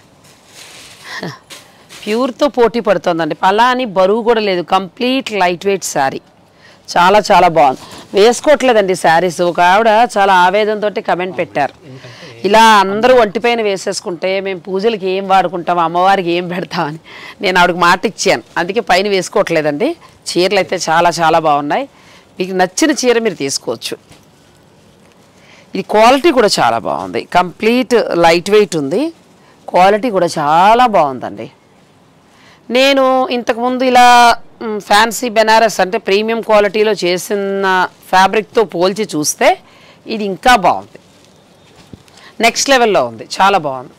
ప్యూర్తో పోటీ పడుతోందండి అలా అని బరువు కూడా లేదు కంప్లీట్ లైట్ వెయిట్ శారీ చాలా చాలా బాగుంది వేసుకోవట్లేదండి శారీస్ ఒక ఆవిడ చాలా ఆవేదనతో కమెంట్ పెట్టారు ఇలా అందరూ ఒంటిపైన వేసేసుకుంటే మేము పూజలకి ఏం వాడుకుంటాం అమ్మవారికి ఏం పెడతామని నేను ఆవిడకి మాట ఇచ్చాను అందుకే పైన వేసుకోవట్లేదండి చీరలు అయితే చాలా చాలా బాగున్నాయి మీకు నచ్చిన చీర మీరు తీసుకోవచ్చు ఇది క్వాలిటీ కూడా చాలా బాగుంది కంప్లీట్ లైట్ వెయిట్ ఉంది క్వాలిటీ కూడా చాలా బాగుందండి నేను ఇంతకుముందు ఇలా మ్, ఫ్యాన్సీ బెనారస్ అంటే ప్రీమియం క్వాలిటీలో చేసిన ఫ్యాబ్రిక్తో పోల్చి చూస్తే ఇది ఇంకా బాగుంది నెక్స్ట్ లెవెల్లో ఉంది చాలా బాగుంది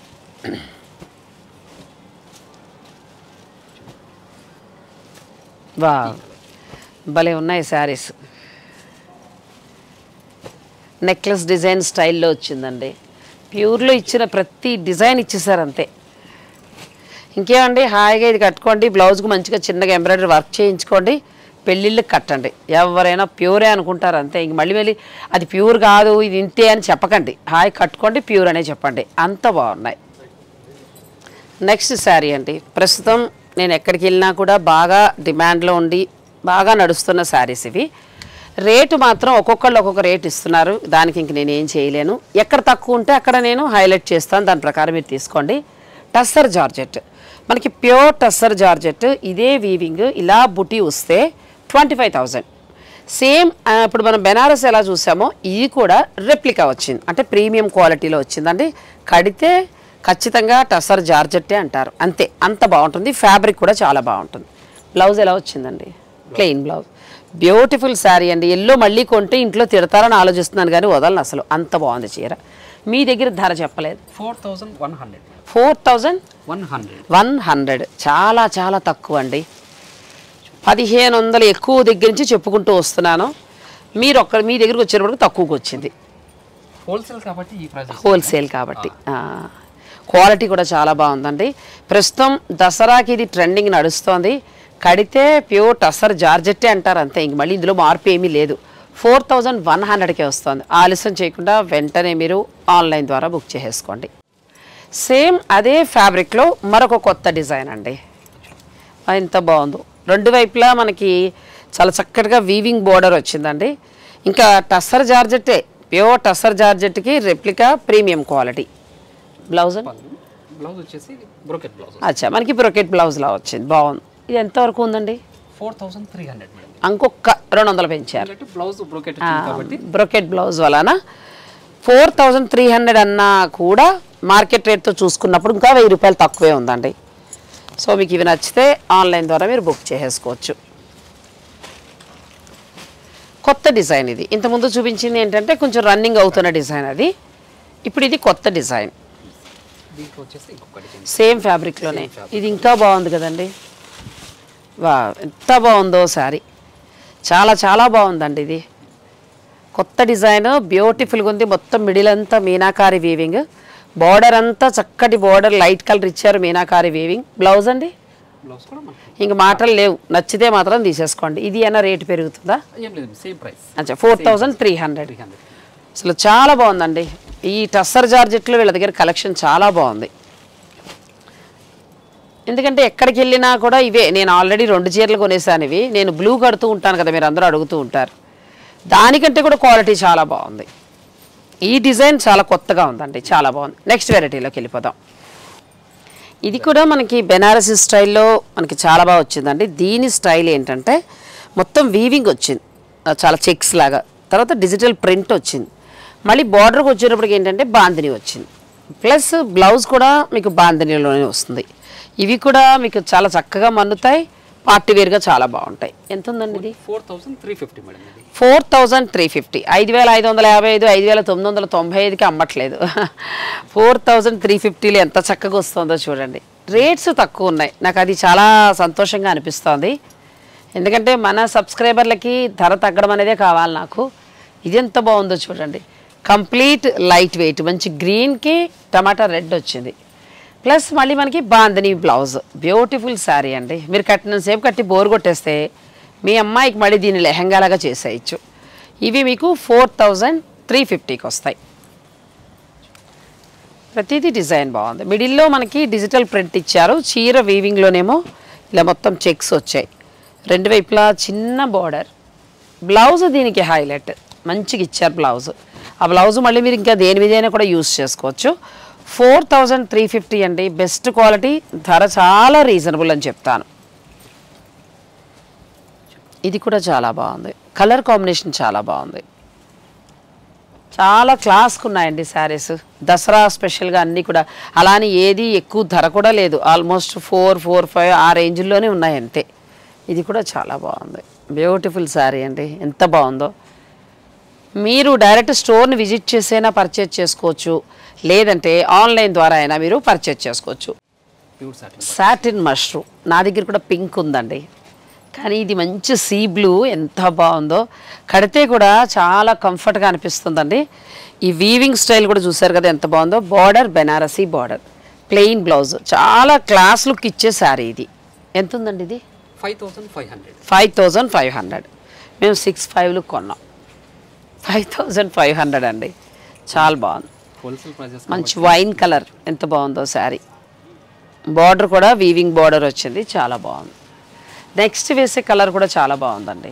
వా భలే ఉన్నాయి శారీస్ నెక్లెస్ డిజైన్ స్టైల్లో వచ్చిందండి ప్యూర్లో ఇచ్చిన ప్రతి డిజైన్ ఇచ్చేసారు అంతే ఇంకేమండి హాయిగా ఇది కట్టుకోండి బ్లౌజ్కి మంచిగా చిన్నగా ఎంబ్రాయిడరీ వర్క్ చేయించుకోండి పెళ్ళిళ్ళకి కట్టండి ఎవరైనా ప్యూరే అనుకుంటారు అంతే ఇంక మళ్ళీ మళ్ళీ అది ప్యూర్ కాదు ఇది ఇంతే అని చెప్పకండి హాయి కట్టుకోండి ప్యూర్ అనే చెప్పండి అంత బాగున్నాయి నెక్స్ట్ శారీ అండి ప్రస్తుతం నేను ఎక్కడికి వెళ్ళినా కూడా బాగా డిమాండ్లో ఉండి బాగా నడుస్తున్న శారీస్ ఇవి రేటు మాత్రం ఒక్కొక్కళ్ళు ఒక్కొక్క రేట్ ఇస్తున్నారు దానికి ఇంక నేను ఏం చేయలేను ఎక్కడ తక్కువ ఉంటే అక్కడ నేను హైలైట్ చేస్తాను దాని ప్రకారం మీరు తీసుకోండి టస్సర్ జార్జెట్ మనకి ప్యూర్ టస్సర్ జార్జెట్ ఇదే వీవింగ్ ఇలా బుటీ వస్తే ట్వంటీ ఫైవ్ థౌజండ్ సేమ్ ఆ, ఇప్పుడు మనం బెనారస్ ఎలా చూసామో ఇది కూడా రెప్లికా వచ్చింది అంటే ప్రీమియం క్వాలిటీలో వచ్చిందండి కడితే ఖచ్చితంగా టసర్ జార్జెట్టే అంటారు అంతే అంత బాగుంటుంది ఫ్యాబ్రిక్ కూడా చాలా బాగుంటుంది బ్లౌజ్ ఎలా వచ్చిందండి ప్లెయిన్ బ్లౌజ్ బ్యూటిఫుల్ శారీ అండి ఎల్లో మళ్ళీ కొంటే ఇంట్లో తిడతారని ఆలోచిస్తున్నాను కానీ వదలను అసలు అంత బాగుంది చీర మీ దగ్గర ధర చెప్పలేదు four thousand one hundred four thousand one hundred one hundred చాలా చాలా తక్కువ అండి పదిహేను వందలు ఎక్కువ దగ్గర నుంచి చెప్పుకుంటూ వస్తున్నాను మీరు ఒక్క మీ దగ్గరకు వచ్చేటప్పటికి తక్కువకి వచ్చింది హోల్సేల్ కాబట్టి ఈ ప్రైస్ హోల్సేల్ కాబట్టి ఆ. క్వాలిటీ కూడా చాలా బాగుందండి ప్రస్తుతం దసరాకి ఇది ట్రెండింగ్ నడుస్తోంది కడితే ప్యూర్ టసర్ జార్జెట్టే అంటారు అంతే ఇంక మళ్ళీ ఇందులో మార్పు ఏమీ లేదు ఫోర్ థౌజండ్ వన్ హండ్రెడ్కే వస్తుంది ఆలస్యం చేయకుండా వెంటనే మీరు ఆన్లైన్ ద్వారా బుక్ చేసేసుకోండి సేమ్ అదే ఫ్యాబ్రిక్లో మరొక కొత్త డిజైన్ అండి ఆ, ఎంత బాగుందో రెండు వైపులా మనకి చాలా చక్కటిగా వీవింగ్ బోర్డర్ వచ్చిందండి ఇంకా టస్సర్ జార్జెట్టే ప్యూర్ టస్సర్ జార్జెట్కి రెప్లికా ప్రీమియం క్వాలిటీ బ్లౌజ్ అండి బ్లౌజ్ వచ్చేసి బ్రోకెట్ బ్లౌజ్ అచ్చా మనకి బ్రొకెట్ బ్లౌజ్లా వచ్చింది బాగుంది ఇది ఎంతవరకు ఉందండి four thousand three hundred madam ఇంకొక రెండు వందలు పెంచారు ఎందుకంటే బ్లౌజ్ బ్రోకెట్ వచ్చింది కాబట్టి బ్రొకెట్ బ్లౌజ్ వలన ఫోర్ థౌజండ్ త్రీ హండ్రెడ్ అన్నా కూడా మార్కెట్ రేట్తో చూసుకున్నప్పుడు ఇంకా వెయ్యి రూపాయలు తక్కువే ఉందండి సో మీకు ఇవి నచ్చితే ఆన్లైన్ ద్వారా మీరు బుక్ చేసేసుకోవచ్చు కొత్త డిజైన్ ఇది ఇంతకుముందు చూపించింది ఏంటంటే కొంచెం రన్నింగ్ అవుతున్న డిజైన్ అది ఇప్పుడు ఇది కొత్త డిజైన్ దీంట్లో వచ్చేసి ఇంకొక డిజైన్ సేమ్ ఫ్యాబ్రిక్లోనే ఇది ఇంకా బాగుంది కదండి వా ఎంత బాగుందో శారీ చాలా చాలా బాగుందండి ఇది కొత్త డిజైన్ బ్యూటిఫుల్గా ఉంది మొత్తం మిడిల్ అంతా మీనాకారి వీవింగ్ బార్డర్ అంతా చక్కటి బార్డర్ లైట్ కలర్ ఇచ్చారు మీనాకారి వీవింగ్ బ్లౌజ్ అండి బ్లౌజ్ కూడా మనకి ఇంక మాటలు లేవు నచ్చితే మాత్రం తీసేసుకోండి ఇది ఏమైనా రేటు పెరుగుతుందా ఏం లేదు సేమ్ ప్రైస్ అచ్చా four thousand three hundred three hundred అసలు చాలా బాగుందండి ఈ టస్సర్ జార్జెట్లో వీళ్ళ దగ్గర కలెక్షన్ చాలా బాగుంది ఎందుకంటే ఎక్కడికి వెళ్ళినా కూడా ఇవే నేను ఆల్రెడీ రెండు చీరలు కొనేసాను ఇవి నేను బ్లూ కడుతూ ఉంటాను కదా మీరు అందరూ అడుగుతూ ఉంటారు దానికంటే కూడా క్వాలిటీ చాలా బాగుంది ఈ డిజైన్ చాలా కొత్తగా ఉందండి చాలా బాగుంది నెక్స్ట్ వెరైటీలోకి వెళ్ళిపోదాం ఇది కూడా మనకి బెనారసీ స్టైల్లో మనకి చాలా బాగా వచ్చిందండి దీని స్టైల్ ఏంటంటే మొత్తం వీవింగ్ వచ్చింది ఆ, చాలా చెక్స్ లాగా తర్వాత డిజిటల్ ప్రింట్ వచ్చింది మళ్ళీ బార్డర్కి వచ్చేటప్పటికి ఏంటంటే బాందిని వచ్చింది ప్లస్ బ్లౌజ్ కూడా మీకు బాందినిలోనే వస్తుంది ఇవి కూడా మీకు చాలా చక్కగా మన్నుతాయి పార్టీ వేర్గా చాలా బాగుంటాయి ఎంత ఉందండి ఇది four thousand three fifty madam ఇది ఫోర్ థౌజండ్ త్రీ ఫిఫ్టీ ఐదు వేల ఐదు వందల యాభై ఐదు ఐదు వేల తొమ్మిది వందల తొంభై ఐదుకి అమ్మట్లేదు ఫోర్ థౌజండ్ త్రీ ఫిఫ్టీలో ఎంత చక్కగా వస్తుందో చూడండి రేట్స్ తక్కువ ఉన్నాయి నాకు అది చాలా సంతోషంగా అనిపిస్తోంది ఎందుకంటే మన సబ్స్క్రైబర్లకి ధర తగ్గడం అనేదే కావాలి నాకు ఇది ఎంత బాగుందో చూడండి కంప్లీట్ లైట్ వెయిట్ మంచి గ్రీన్కి టమాటా రెడ్ వచ్చింది ప్లస్ మళ్ళీ మనకి బాందని బ్లౌజ్ బ్యూటిఫుల్ శారీ అండి మీరు కట్టినంతసేపు కట్టి బోర్ కొట్టేస్తే మీ అమ్మాయికి మళ్ళీ దీన్ని లెహంగాలాగా చేసేయచ్చు ఇవి మీకు ఫోర్ థౌజండ్ త్రీ ఫిఫ్టీకి వస్తాయి ప్రతిదీ డిజైన్ బాగుంది మిడిల్లో మనకి డిజిటల్ ప్రింట్ ఇచ్చారు చీర వీవింగ్లోనేమో ఇలా మొత్తం చెక్స్ వచ్చాయి రెండు వైపులా చిన్న బార్డర్ బ్లౌజ్ దీనికి హైలైట్ మంచిగా ఇచ్చారు బ్లౌజ్ ఆ బ్లౌజ్ మళ్ళీ మీరు ఇంకా దేని మీదైనా కూడా యూస్ చేసుకోవచ్చు ఫోర్ థౌజండ్ త్రీ ఫిఫ్టీ అండి బెస్ట్ క్వాలిటీ ధర చాలా రీజనబుల్ అని చెప్తాను ఇది కూడా చాలా బాగుంది కలర్ కాంబినేషన్ చాలా బాగుంది చాలా క్లాస్కి ఉన్నాయండి శారీస్ దసరా స్పెషల్గా అన్నీ కూడా అలానే ఏది ఎక్కువ ధర కూడా లేదు ఆల్మోస్ట్ ఫోర్ ఫోర్ ఫైవ్ ఆ రేంజ్లోనే ఉన్నాయి అంతే ఇది కూడా చాలా బాగుంది బ్యూటిఫుల్ శారీ అండి ఎంత బాగుందో మీరు డైరెక్ట్ స్టోర్ని విజిట్ చేసైనా పర్చేజ్ చేసుకోవచ్చు లేదంటే ఆన్లైన్ ద్వారా అయినా మీరు పర్చేజ్ చేసుకోవచ్చు ప్యూర్ సాటిన్ సాటిన్ మష్రూమ్ నా దగ్గర కూడా పింక్ ఉందండి కానీ ఇది మంచి సీ బ్లూ ఎంత బాగుందో కడితే కూడా చాలా కంఫర్ట్గా అనిపిస్తుందండి ఈ వీవింగ్ స్టైల్ కూడా చూసారు కదా ఎంత బాగుందో border Banarasi border plain blouse చాలా క్లాస్ లుక్ ఇచ్చే శారీ ఇది ఎంత ఉందండి ఇది five thousand five hundred five thousand five hundred మేము సిక్స్ ఫైవ్లు కొన్నాం ఫైవ్ థౌజండ్ ఫైవ్ హండ్రెడ్ అండి చాలా బాగుంది హోల్సేల్ ప్రైజెస్ మంచి వైన్ కలర్ ఎంత బాగుందో శారీ బార్డర్ కూడా వీవింగ్ బార్డర్ వచ్చింది చాలా బాగుంది నెక్స్ట్ వేసే కలర్ కూడా చాలా బాగుందండి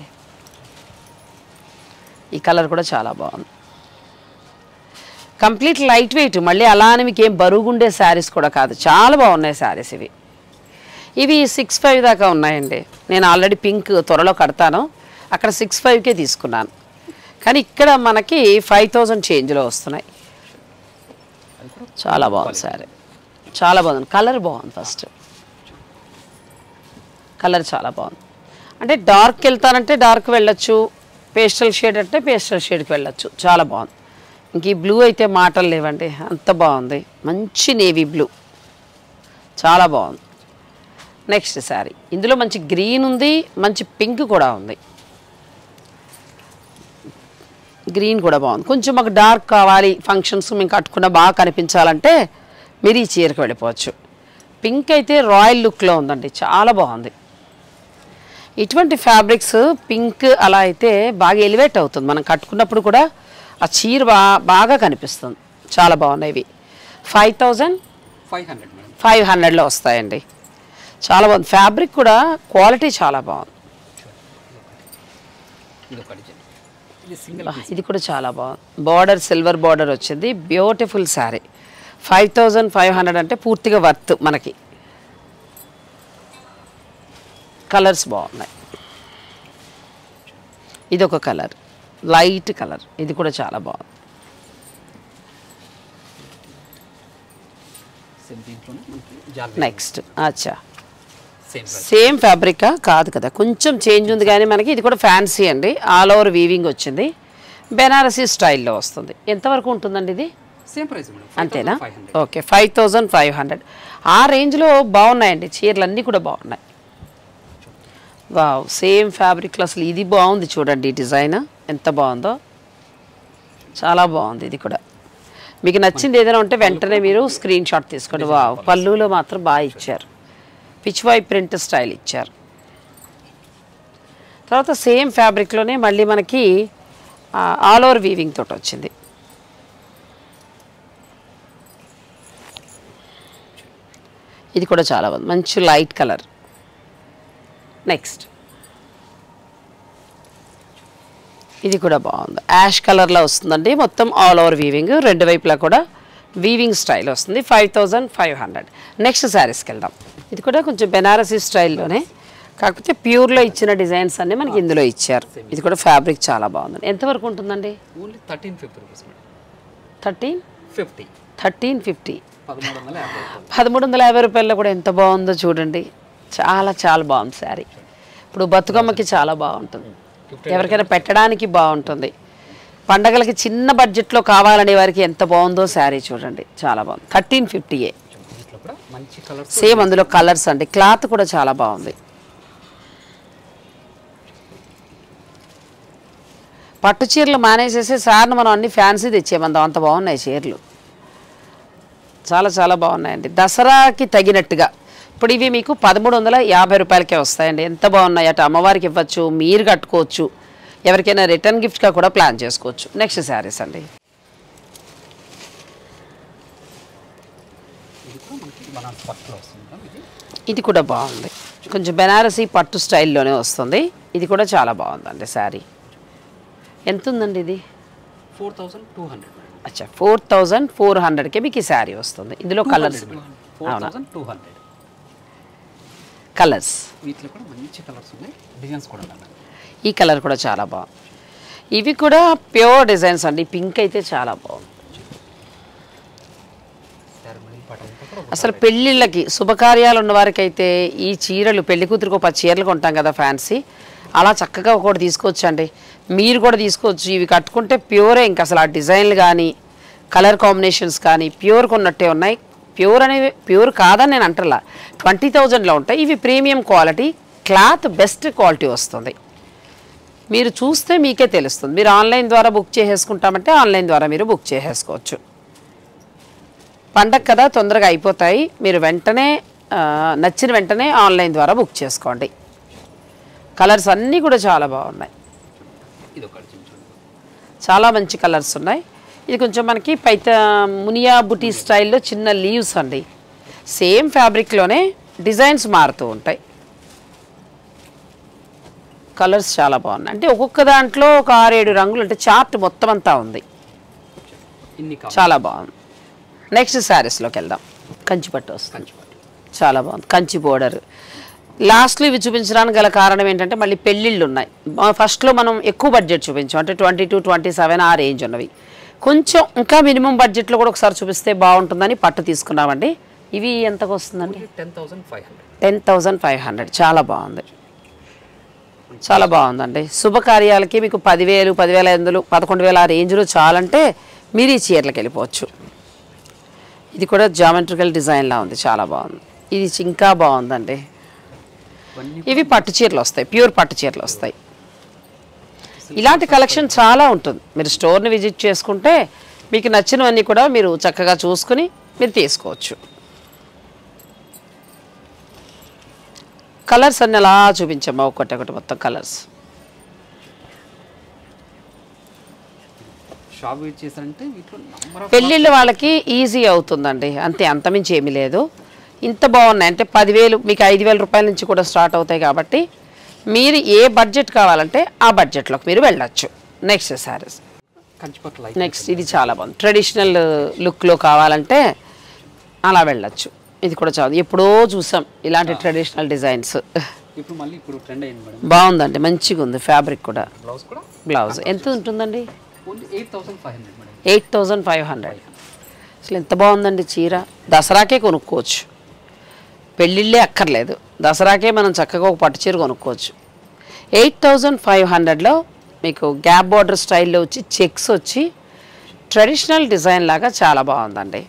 ఈ కలర్ కూడా చాలా బాగుంది కంప్లీట్ లైట్ వెయిట్ మళ్ళీ అలా అని మీకు ఏం బరువుగుండే శారీస్ కూడా కాదు చాలా బాగున్నాయి శారీస్ ఇవి ఇవి సిక్స్ ఫైవ్ దాకా ఉన్నాయండి నేను ఆల్రెడీ పింక్ త్వరలో కడతాను అక్కడ సిక్స్ ఫైవ్కే తీసుకున్నాను కానీ ఇక్కడ మనకి ఫైవ్ థౌజండ్ చేంజ్లో వస్తున్నాయి చాలా బాగుంది సారీ చాలా బాగుంది కలర్ బాగుంది ఫస్ట్ కలర్ చాలా బాగుంది అంటే డార్క్ వెళ్తానంటే డార్క్ వెళ్ళొచ్చు పేస్టల్ షేడ్ అంటే పేస్టల్ షేడ్కి వెళ్ళొచ్చు చాలా బాగుంది ఇంక ఈ బ్లూ అయితే మాటలు లేవండి అంత బాగుంది మంచి నేవీ బ్లూ చాలా బాగుంది నెక్స్ట్ శారీ ఇందులో మంచి గ్రీన్ ఉంది మంచి పింక్ కూడా ఉంది గ్రీన్ కూడా బాగుంది కొంచెం మాకు డార్క్ కావాలి ఫంక్షన్స్ మేము కట్టుకున్న బాగా కనిపించాలంటే మీరు ఈ చీరకు వెళ్ళిపోవచ్చు పింక్ అయితే రాయల్ లుక్లో ఉందండి చాలా బాగుంది ఇటువంటి ఫ్యాబ్రిక్స్ పింక్ అలా అయితే బాగా ఎలివేట్ అవుతుంది మనం కట్టుకున్నప్పుడు కూడా ఆ చీర బా బాగా కనిపిస్తుంది చాలా బాగున్నాయి ఇవి five thousand five hundred madam five హండ్రెడ్లో వస్తాయండి చాలా బాగుంది ఫ్యాబ్రిక్ కూడా క్వాలిటీ చాలా బాగుంది ఇది ఒక డిజైన్ ఇది సింగిల్ బా, ఇది కూడా చాలా బాగుంది బార్డర్ సిల్వర్ బార్డర్ వచ్చింది beautiful sari five thousand five hundred అంటే పూర్తిగా వర్త్ మనకి కలర్స్ బాగున్నాయి ఇది ఒక కలర్ లైట్ కలర్ ఇది కూడా చాలా బాగుంది సేమ్ దీంట్లోనే మనకి జాల్ నెక్స్ట్ అచ్చా సేమ్ ప్రైస్ సేమ్ ఫ్యాబ్రికా కాదు కదా కొంచెం చేంజ్ ఉంది కానీ మనకి ఇది కూడా ఫ్యాన్సీ అండి ఆల్ ఓవర్ వీవింగ్ వచ్చింది బెనారసీ స్టైల్లో వస్తుంది ఎంతవరకు ఉంటుందండి ఇది సేమ్ ప్రైస్ మేడం అంతేనా five hundred okay five thousand five hundred ఆ రేంజ్లో బాగున్నాయండి చీరలు అన్నీ కూడా బాగున్నాయి వావ్ సేమ్ ఫ్యాబ్రిక్లో అసలు ఇది బాగుంది చూడండి ఈ డిజైన్ ఎంత బాగుందో చాలా బాగుంది ఇది కూడా మీకు నచ్చింది ఏదైనా ఉంటే వెంటనే మీరు స్క్రీన్ షాట్ తీసుకోండి వావ్ పళ్ళులో మాత్రం బాగా ఇచ్చారు పిచ్ వై ప్రింట్ స్టైల్ ఇచ్చారు తర్వాత సేమ్ ఫ్యాబ్రిక్లోనే మళ్ళీ మనకి ఆల్ ఓవర్ వీవింగ్ తోటి వచ్చింది ఇది కూడా చాలా బాగుంది మంచి లైట్ కలర్ నెక్స్ట్ ఇది కూడా బాగుంది యాష్ కలర్లో వస్తుందండి మొత్తం ఆల్ ఓవర్ వీవింగ్ రెండు వైపులా కూడా వీవింగ్ స్టైల్ వస్తుంది five thousand five hundred next శారీస్కి వెళ్దాం ఇది కూడా కొంచెం బెనారసీ స్టైల్లోనే కాకపోతే ప్యూర్లో ఇచ్చిన డిజైన్స్ అన్నీ మనకి ఇందులో ఇచ్చారు ఇది కూడా ఫ్యాబ్రిక్ చాలా బాగుంది ఎంతవరకు ఉంటుందండి only thirteen fifty rupees madam thirteen fifty thirteen fifty పదమూడు వందల యాభై రూపాయలు. పదమూడు వందల యాభై రూపాయల్లో కూడా ఎంత బాగుందో చూడండి చాలా చాలా బాగుంది శారీ ఇప్పుడు బతుకమ్మకి చాలా బాగుంటుంది ఎవరికైనా పెట్టడానికి బాగుంటుంది పండగలకి చిన్న బడ్జెట్లో కావాలనే వారికి ఎంత బాగుందో శారీ చూడండి చాలా బాగుంది థర్టీన్ ఫిఫ్టీయే వీటిలో కూడా మంచి కలర్స్ సేమ్ అందులో కలర్స్ అండి క్లాత్ కూడా చాలా బాగుంది పట్టు చీరలు మానేసేసి సార్ని మనం అన్ని ఫ్యాన్సీ తెచ్చేమందాం అంత బాగున్నాయి చీరలు చాలా చాలా బాగున్నాయండి దసరాకి తగినట్టుగా ఇప్పుడు ఇవి మీకు పదమూడు వందల యాభై రూపాయలకే వస్తాయండి ఎంత బాగున్నాయి అటు అమ్మవారికి ఇవ్వచ్చు మీరు కట్టుకోవచ్చు ఎవరికైనా రిటర్న్ గిఫ్ట్గా కూడా ప్లాన్ చేసుకోవచ్చు నెక్స్ట్ శారీస్ అండి ఇది కూడా మనకి మన పట్టులో వస్తుంది మేడం ఇది ఇది కూడా బాగుంది కొంచెం బెనారసీ పట్టు స్టైల్లోనే వస్తుంది ఇది కూడా చాలా బాగుందండి శారీ ఎంత ఉందండి ఇది four thousand two hundred madam అచ్చా ఫోర్ థౌజండ్ ఫోర్ హండ్రెడ్కి మీకు ఈ శారీ వస్తుంది ఇందులో కలర్స్ ఫోర్ అవునా థౌసండ్ టూ హండ్రెడ్ కలర్స్ వీటిలో కూడా మంచి కలర్స్ ఉన్నాయి డిజైన్స్ కూడా ఉన్నాయి మేడం ఈ కలర్ కూడా చాలా బాగుంది ఇవి కూడా ప్యూర్ డిజైన్స్ అండి పింక్ అయితే చాలా బాగుంది శారీ పట్టంతో కూడా అసలు పెళ్ళిళ్ళకి శుభకార్యాలు ఉన్న వారికైతే ఈ చీరలు పెళ్లి కూతురికి ఒక పది చీరలు కొంటాం కదా ఫ్యాన్సీ అలా చక్కగా ఒకటి తీసుకోవచ్చండి మీరు కూడా తీసుకోవచ్చు ఇవి కట్టుకుంటే ప్యూరే ఇంకా అసలు ఆ డిజైన్లు కానీ కలర్ కాంబినేషన్స్ కానీ ప్యూర్ కొన్నట్టే ఉన్నాయి ప్యూర్ అనేవి ప్యూర్ కాదని నేను అంటలా ట్వంటీ థౌజండ్లో ఉంటాయి ఇవి premium quality cloth best quality వస్తుంది మీరు చూస్తే మీకే తెలుస్తుంది మీరు ఆన్లైన్ ద్వారా బుక్ చేసేసుకుంటామంటే ఆన్లైన్ ద్వారా మీరు బుక్ చేసేసుకోవచ్చు పండగ కదా తొందరగా అయిపోతాయి మీరు వెంటనే ఆ, నచ్చిన వెంటనే ఆన్లైన్ ద్వారా బుక్ చేసుకోండి కలర్స్ అన్నీ కూడా చాలా బాగున్నాయి ఇది ఒకటి చూడండి చాలా మంచి కలర్స్ ఉన్నాయి ఇది కొంచెం మనకి పైత మునియా బుటీ స్టైల్లో చిన్న లీవ్స్ అండి సేమ్ ఫ్యాబ్రిక్లోనే డిజైన్స్ మారుతూ ఉంటాయి కలర్స్ చాలా బాగున్నాయి అంటే ఒక్కొక్క దాంట్లో ఒక ఆరేడు రంగులు అంటే చార్ట్ మొత్తం అంతా ఉంది ఇన్ని కావాలి చాలా బాగుంది నెక్స్ట్ శారీస్లోకి వెళ్దాం కంచిపట్టు వస్తుంది కంచి పట్టు చాలా బాగుంది కంచి బోర్డర్ లాస్ట్లో ఇవి చూపించడానికి గల కారణం ఏంటంటే మళ్ళీ పెళ్ళిళ్ళు ఉన్నాయి మా- ఫస్ట్లో మనం ఎక్కువ బడ్జెట్ చూపించాం అంటే ట్వంటీ టూ ట్వంటీ సెవెన్ ఆ రేంజ్ ఉన్నవి కొంచెం ఇంకా మినిమం బడ్జెట్లో కూడా ఒకసారి చూపిస్తే బాగుంటుందని పట్టు తీసుకున్నామండి ఇవి ఎంతకు వస్తుందండి ten thousand five hundred ten thousand five hundred చాలా బాగుంది చాలా బాగుందండి శుభకార్యాలకి మీకు పదివేలు పదివేల ఎనిమిదిలు పదకొండు వేల ఆ రేంజ్లో చాలంటే మీరు ఈ చీరలకు వెళ్ళిపోవచ్చు ఇది కూడా జామెట్రికల్ డిజైన్లా ఉంది చాలా బాగుంది ఇది ఇంకా బాగుందండి ఇవన్నీ ఇవి పట్టు చీరలు వస్తాయి ప్యూర్ పట్టు చీరలు వస్తాయి ఇలాంటి కలెక్షన్ చాలా ఉంటుంది మీరు స్టోర్ని విజిట్ చేసుకుంటే మీకు నచ్చినవన్నీ కూడా మీరు చక్కగా చూసుకుని మీరు తీసుకోవచ్చు కలర్స్ అన్ని అలా చూపించమ్మా ఒకటి ఒకటి మొత్తం కలర్స్ షాప్ విజిట్ చేశారంటే వీటిలో నంబర్ ఆఫ్ పెళ్ళిళ్ళ వాళ్ళకి ఈజీ అవుతుందండి అంతే అంతమించి ఏమీ లేదు ఇంత బాగున్నాయి అంటే పదివేలు మీకు ఐదు వేల రూపాయల నుంచి కూడా స్టార్ట్ అవుతాయి కాబట్టి మీరు ఏ బడ్జెట్ కావాలంటే ఆ బడ్జెట్లోకి మీరు వెళ్ళొచ్చు నెక్స్ట్ సారీస్ కంచిపట్టు లైట్ నెక్స్ట్ ఇది చాలా బాగుంది ట్రెడిషనల్ లుక్లో కావాలంటే అలా వెళ్ళొచ్చు ఇది కూడా చాలా ఎప్పుడో చూసాం ఇలాంటి ట్రెడిషనల్ డిజైన్స్ ఇప్పుడు మళ్ళీ ఇప్పుడు ట్రెండ్ అయింది మేడం బాగుందండి మంచిగా ఉంది ఫ్యాబ్రిక్ కూడా బ్లౌజ్ కూడా బ్లౌజ్ ఎంత ఉంటుందండి only eight thousand five hundred madam eight thousand five hundred అసలు ఎంత బాగుందండి చీర దసరాకే కొనుక్కోవచ్చు పెళ్ళిళ్ళే అక్కర్లేదు దసరాకే మనం చక్కగా ఒక పట్టు చీర కొనుక్కోవచ్చు ఎయిట్ థౌజండ్ ఫైవ్ హండ్రెడ్లో మీకు గ్యాప్ బార్డర్ స్టైల్లో వచ్చి చెక్స్ వచ్చి ట్రెడిషనల్ డిజైన్ లాగా చాలా బాగుందండి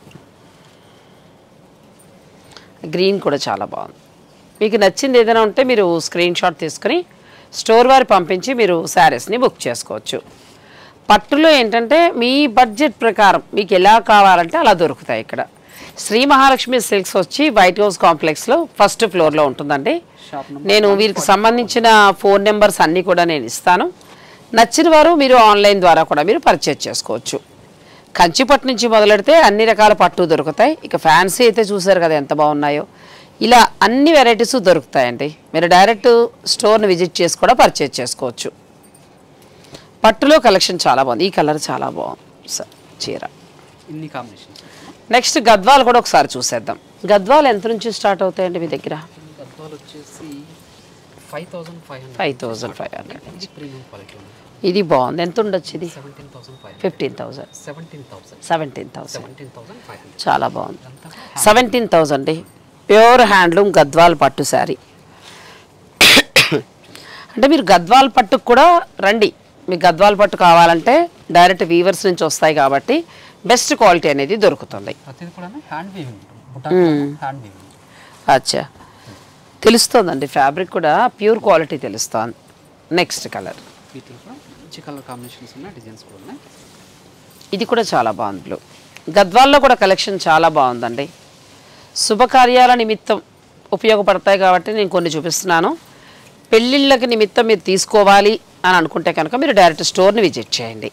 గ్రీన్ కూడా చాలా బాగుంది మీకు నచ్చింది ఏదైనా ఉంటే మీరు స్క్రీన్ షాట్ తీసుకుని స్టోర్ వారి పంపించి మీరు శారీస్ని బుక్ చేసుకోవచ్చు పట్టులో ఏంటంటే మీ బడ్జెట్ ప్రకారం మీకు ఎలా కావాలంటే అలా దొరుకుతాయి ఇక్కడ శ్రీ మహాలక్ష్మి సిల్క్స్ వచ్చి వైట్ హౌస్ కాంప్లెక్స్లో ఫస్ట్ ఫ్లోర్లో ఉంటుందండి షాప్ నెంబర్ నేను వీరికి సంబంధించిన ఫోన్ నెంబర్స్ అన్నీ కూడా నేను ఇస్తాను నచ్చిన వారు మీరు ఆన్లైన్ ద్వారా కూడా మీరు పర్చేజ్ చేసుకోవచ్చు కంచిపట్టు నుంచి మొదలెడితే అన్ని రకాల పట్టు దొరుకుతాయి ఇక ఫ్యాన్సీ అయితే చూసారు కదా ఎంత బాగున్నాయో ఇలా అన్ని వెరైటీస్ దొరుకుతాయండి మీరు డైరెక్ట్ స్టోర్ని విజిట్ చేసి కూడా పర్చేజ్ చేసుకోవచ్చు పట్టులో కలెక్షన్ చాలా బాగుంది ఈ కలర్ చాలా బాగుంది స- చీర ఇన్ని కాంబినేషన్స్ నెక్స్ట్ గద్వాలు కూడా ఒకసారి చూసేద్దాం గద్వాలు ఎంత నుంచి స్టార్ట్ అవుతాయండి మీ దగ్గర గద్వాలు వచ్చేసి five thousand five hundred five thousand five hundred ఇది ప్రీమియం క్వాలిటీ ఉంది ఇది బాగుంది ఎంత ఉండొచ్చు ఇది seventeen thousand five fifteen thousand seventeen thousand seventeen thousand seventeen thousand five hundred చాలా బాగుంది అంతా seventeen thousand pure handloom Gadwal పట్టు శారీ అంటే మీరు గద్వాల్ పట్టుకు కూడా రండి మీకు గద్వాల్ పట్టు కావాలంటే డైరెక్ట్ వీవర్స్ నుంచి వస్తాయి కాబట్టి బెస్ట్ క్వాలిటీ అనేది దొరుకుతుంది ప్రతిది కూడా హ్యాండ్ వీవింగ్ బుటా హ్యాండ్ వీవింగ్ అచ్చా తెలుస్తుందండి ఫ్యాబ్రిక్ కూడా ప్యూర్ క్వాలిటీ తెలుస్తుంది నెక్స్ట్ కలర్ వీటిలో కూడా మంచి కలర్ కాంబినేషన్స్ ఉన్నాయి డిజైన్స్ కూడా ఉన్నాయి ఇది కూడా చాలా బాగుంది బ్లూ గద్వాల్లో కూడా కలెక్షన్ చాలా బాగుందండి శుభకార్యాల నిమిత్తం ఉపయోగపడతాయి కాబట్టి నేను కొన్ని చూపిస్తున్నాను పెళ్ళిళ్ళకి నిమిత్తం మీరు తీసుకోవాలి అని అనుకుంటే కనుక మీరు డైరెక్ట్ స్టోర్ని విజిట్ చేయండి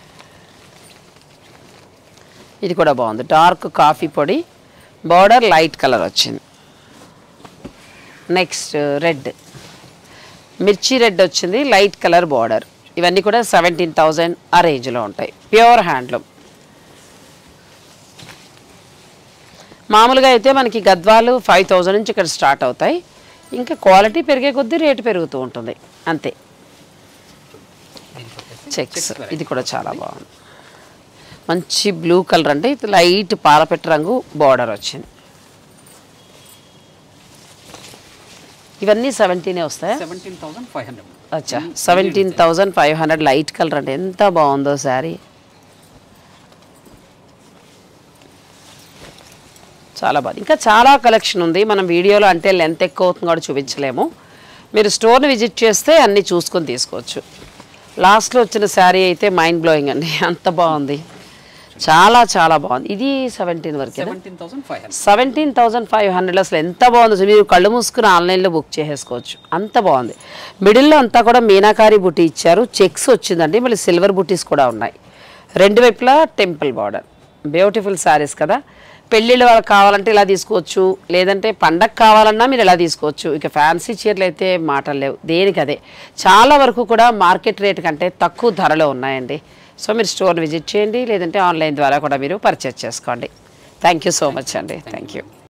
ఇది కూడా బాగుంది డార్క్ కాఫీ పొడి బార్డర్ లైట్ కలర్ వచ్చింది నెక్స్ట్ రెడ్ మిర్చి రెడ్ వచ్చింది లైట్ కలర్ బార్డర్ ఇవన్నీ కూడా సెవెంటీన్ థౌజండ్ ఆ రేంజ్లో ఉంటాయి ప్యూర్ హ్యాండ్లూమ్ మామూలుగా అయితే మనకి గద్వాలు ఫైవ్ థౌజండ్ నుంచి ఇక్కడ స్టార్ట్ అవుతాయి ఇంకా క్వాలిటీ పెరిగే కొద్దీ రేటు పెరుగుతూ ఉంటుంది అంతే దీనికి వచ్చేసి చెక్స్ ఇది కూడా చాలా బాగుంది మంచి బ్లూ కలర్ అంటే ఇది లైట్ పాలపెట్టు రంగు బార్డర్ వచ్చింది ఇవన్నీ సెవెంటీనే వస్తాయా సెవెంటీన్ థౌసండ్ ఫైవ్ హండ్రెడ్ అచ్చా seventeen thousand five hundred light colour అంటే ఎంత బాగుందో శారీ చాలా బాగుంది ఇంకా చాలా కలెక్షన్ ఉంది మనం వీడియోలో అంటే లెంత్ ఎక్కువ అవుతుంది కూడా చూపించలేము మీరు స్టోర్ని విజిట్ చేస్తే అన్నీ చూసుకొని తీసుకోవచ్చు లాస్ట్లో వచ్చిన శారీ అయితే మైండ్ బ్లోయింగ్ అండి అంత బాగుంది చాలా చాలా బాగుంది ఇది సెవెంటీన్ వరకే seventeen thousand five hundred seventeen thousand five hundred అసలు ఎంత బాగుందో అసలు మీరు కళ్ళు మూసుకుని ఆన్లైన్లో బుక్ చేసేసుకోవచ్చు అంత బాగుంది మిడిల్లో అంతా కూడా మీనాకారి బుట్టి ఇచ్చారు చెక్స్ వచ్చిందండి మళ్ళీ సిల్వర్ బుట్టీస్ కూడా ఉన్నాయి రెండు వైపులా టెంపుల్ బార్డర్ బ్యూటిఫుల్ శారీస్ కదా పెళ్ళిళ్ళ వాళ్ళకి కావాలంటే ఇలా తీసుకోవచ్చు లేదంటే పండగ కావాలన్నా మీరు ఇలా తీసుకోవచ్చు ఇక ఫ్యాన్సీ చీరలు అయితే మాటలు లేవు దేనికి అదే చాలా వరకు కూడా మార్కెట్ రేట్ కంటే తక్కువ ధరలో ఉన్నాయండి సో మీరు స్టోర్ విజిట్ చేయండి లేదంటే ఆన్లైన్ ద్వారా కూడా మీరు పర్చేస్ చేసుకోండి థ్యాంక్ యూ సో మచ్ అండి థ్యాంక్ యూ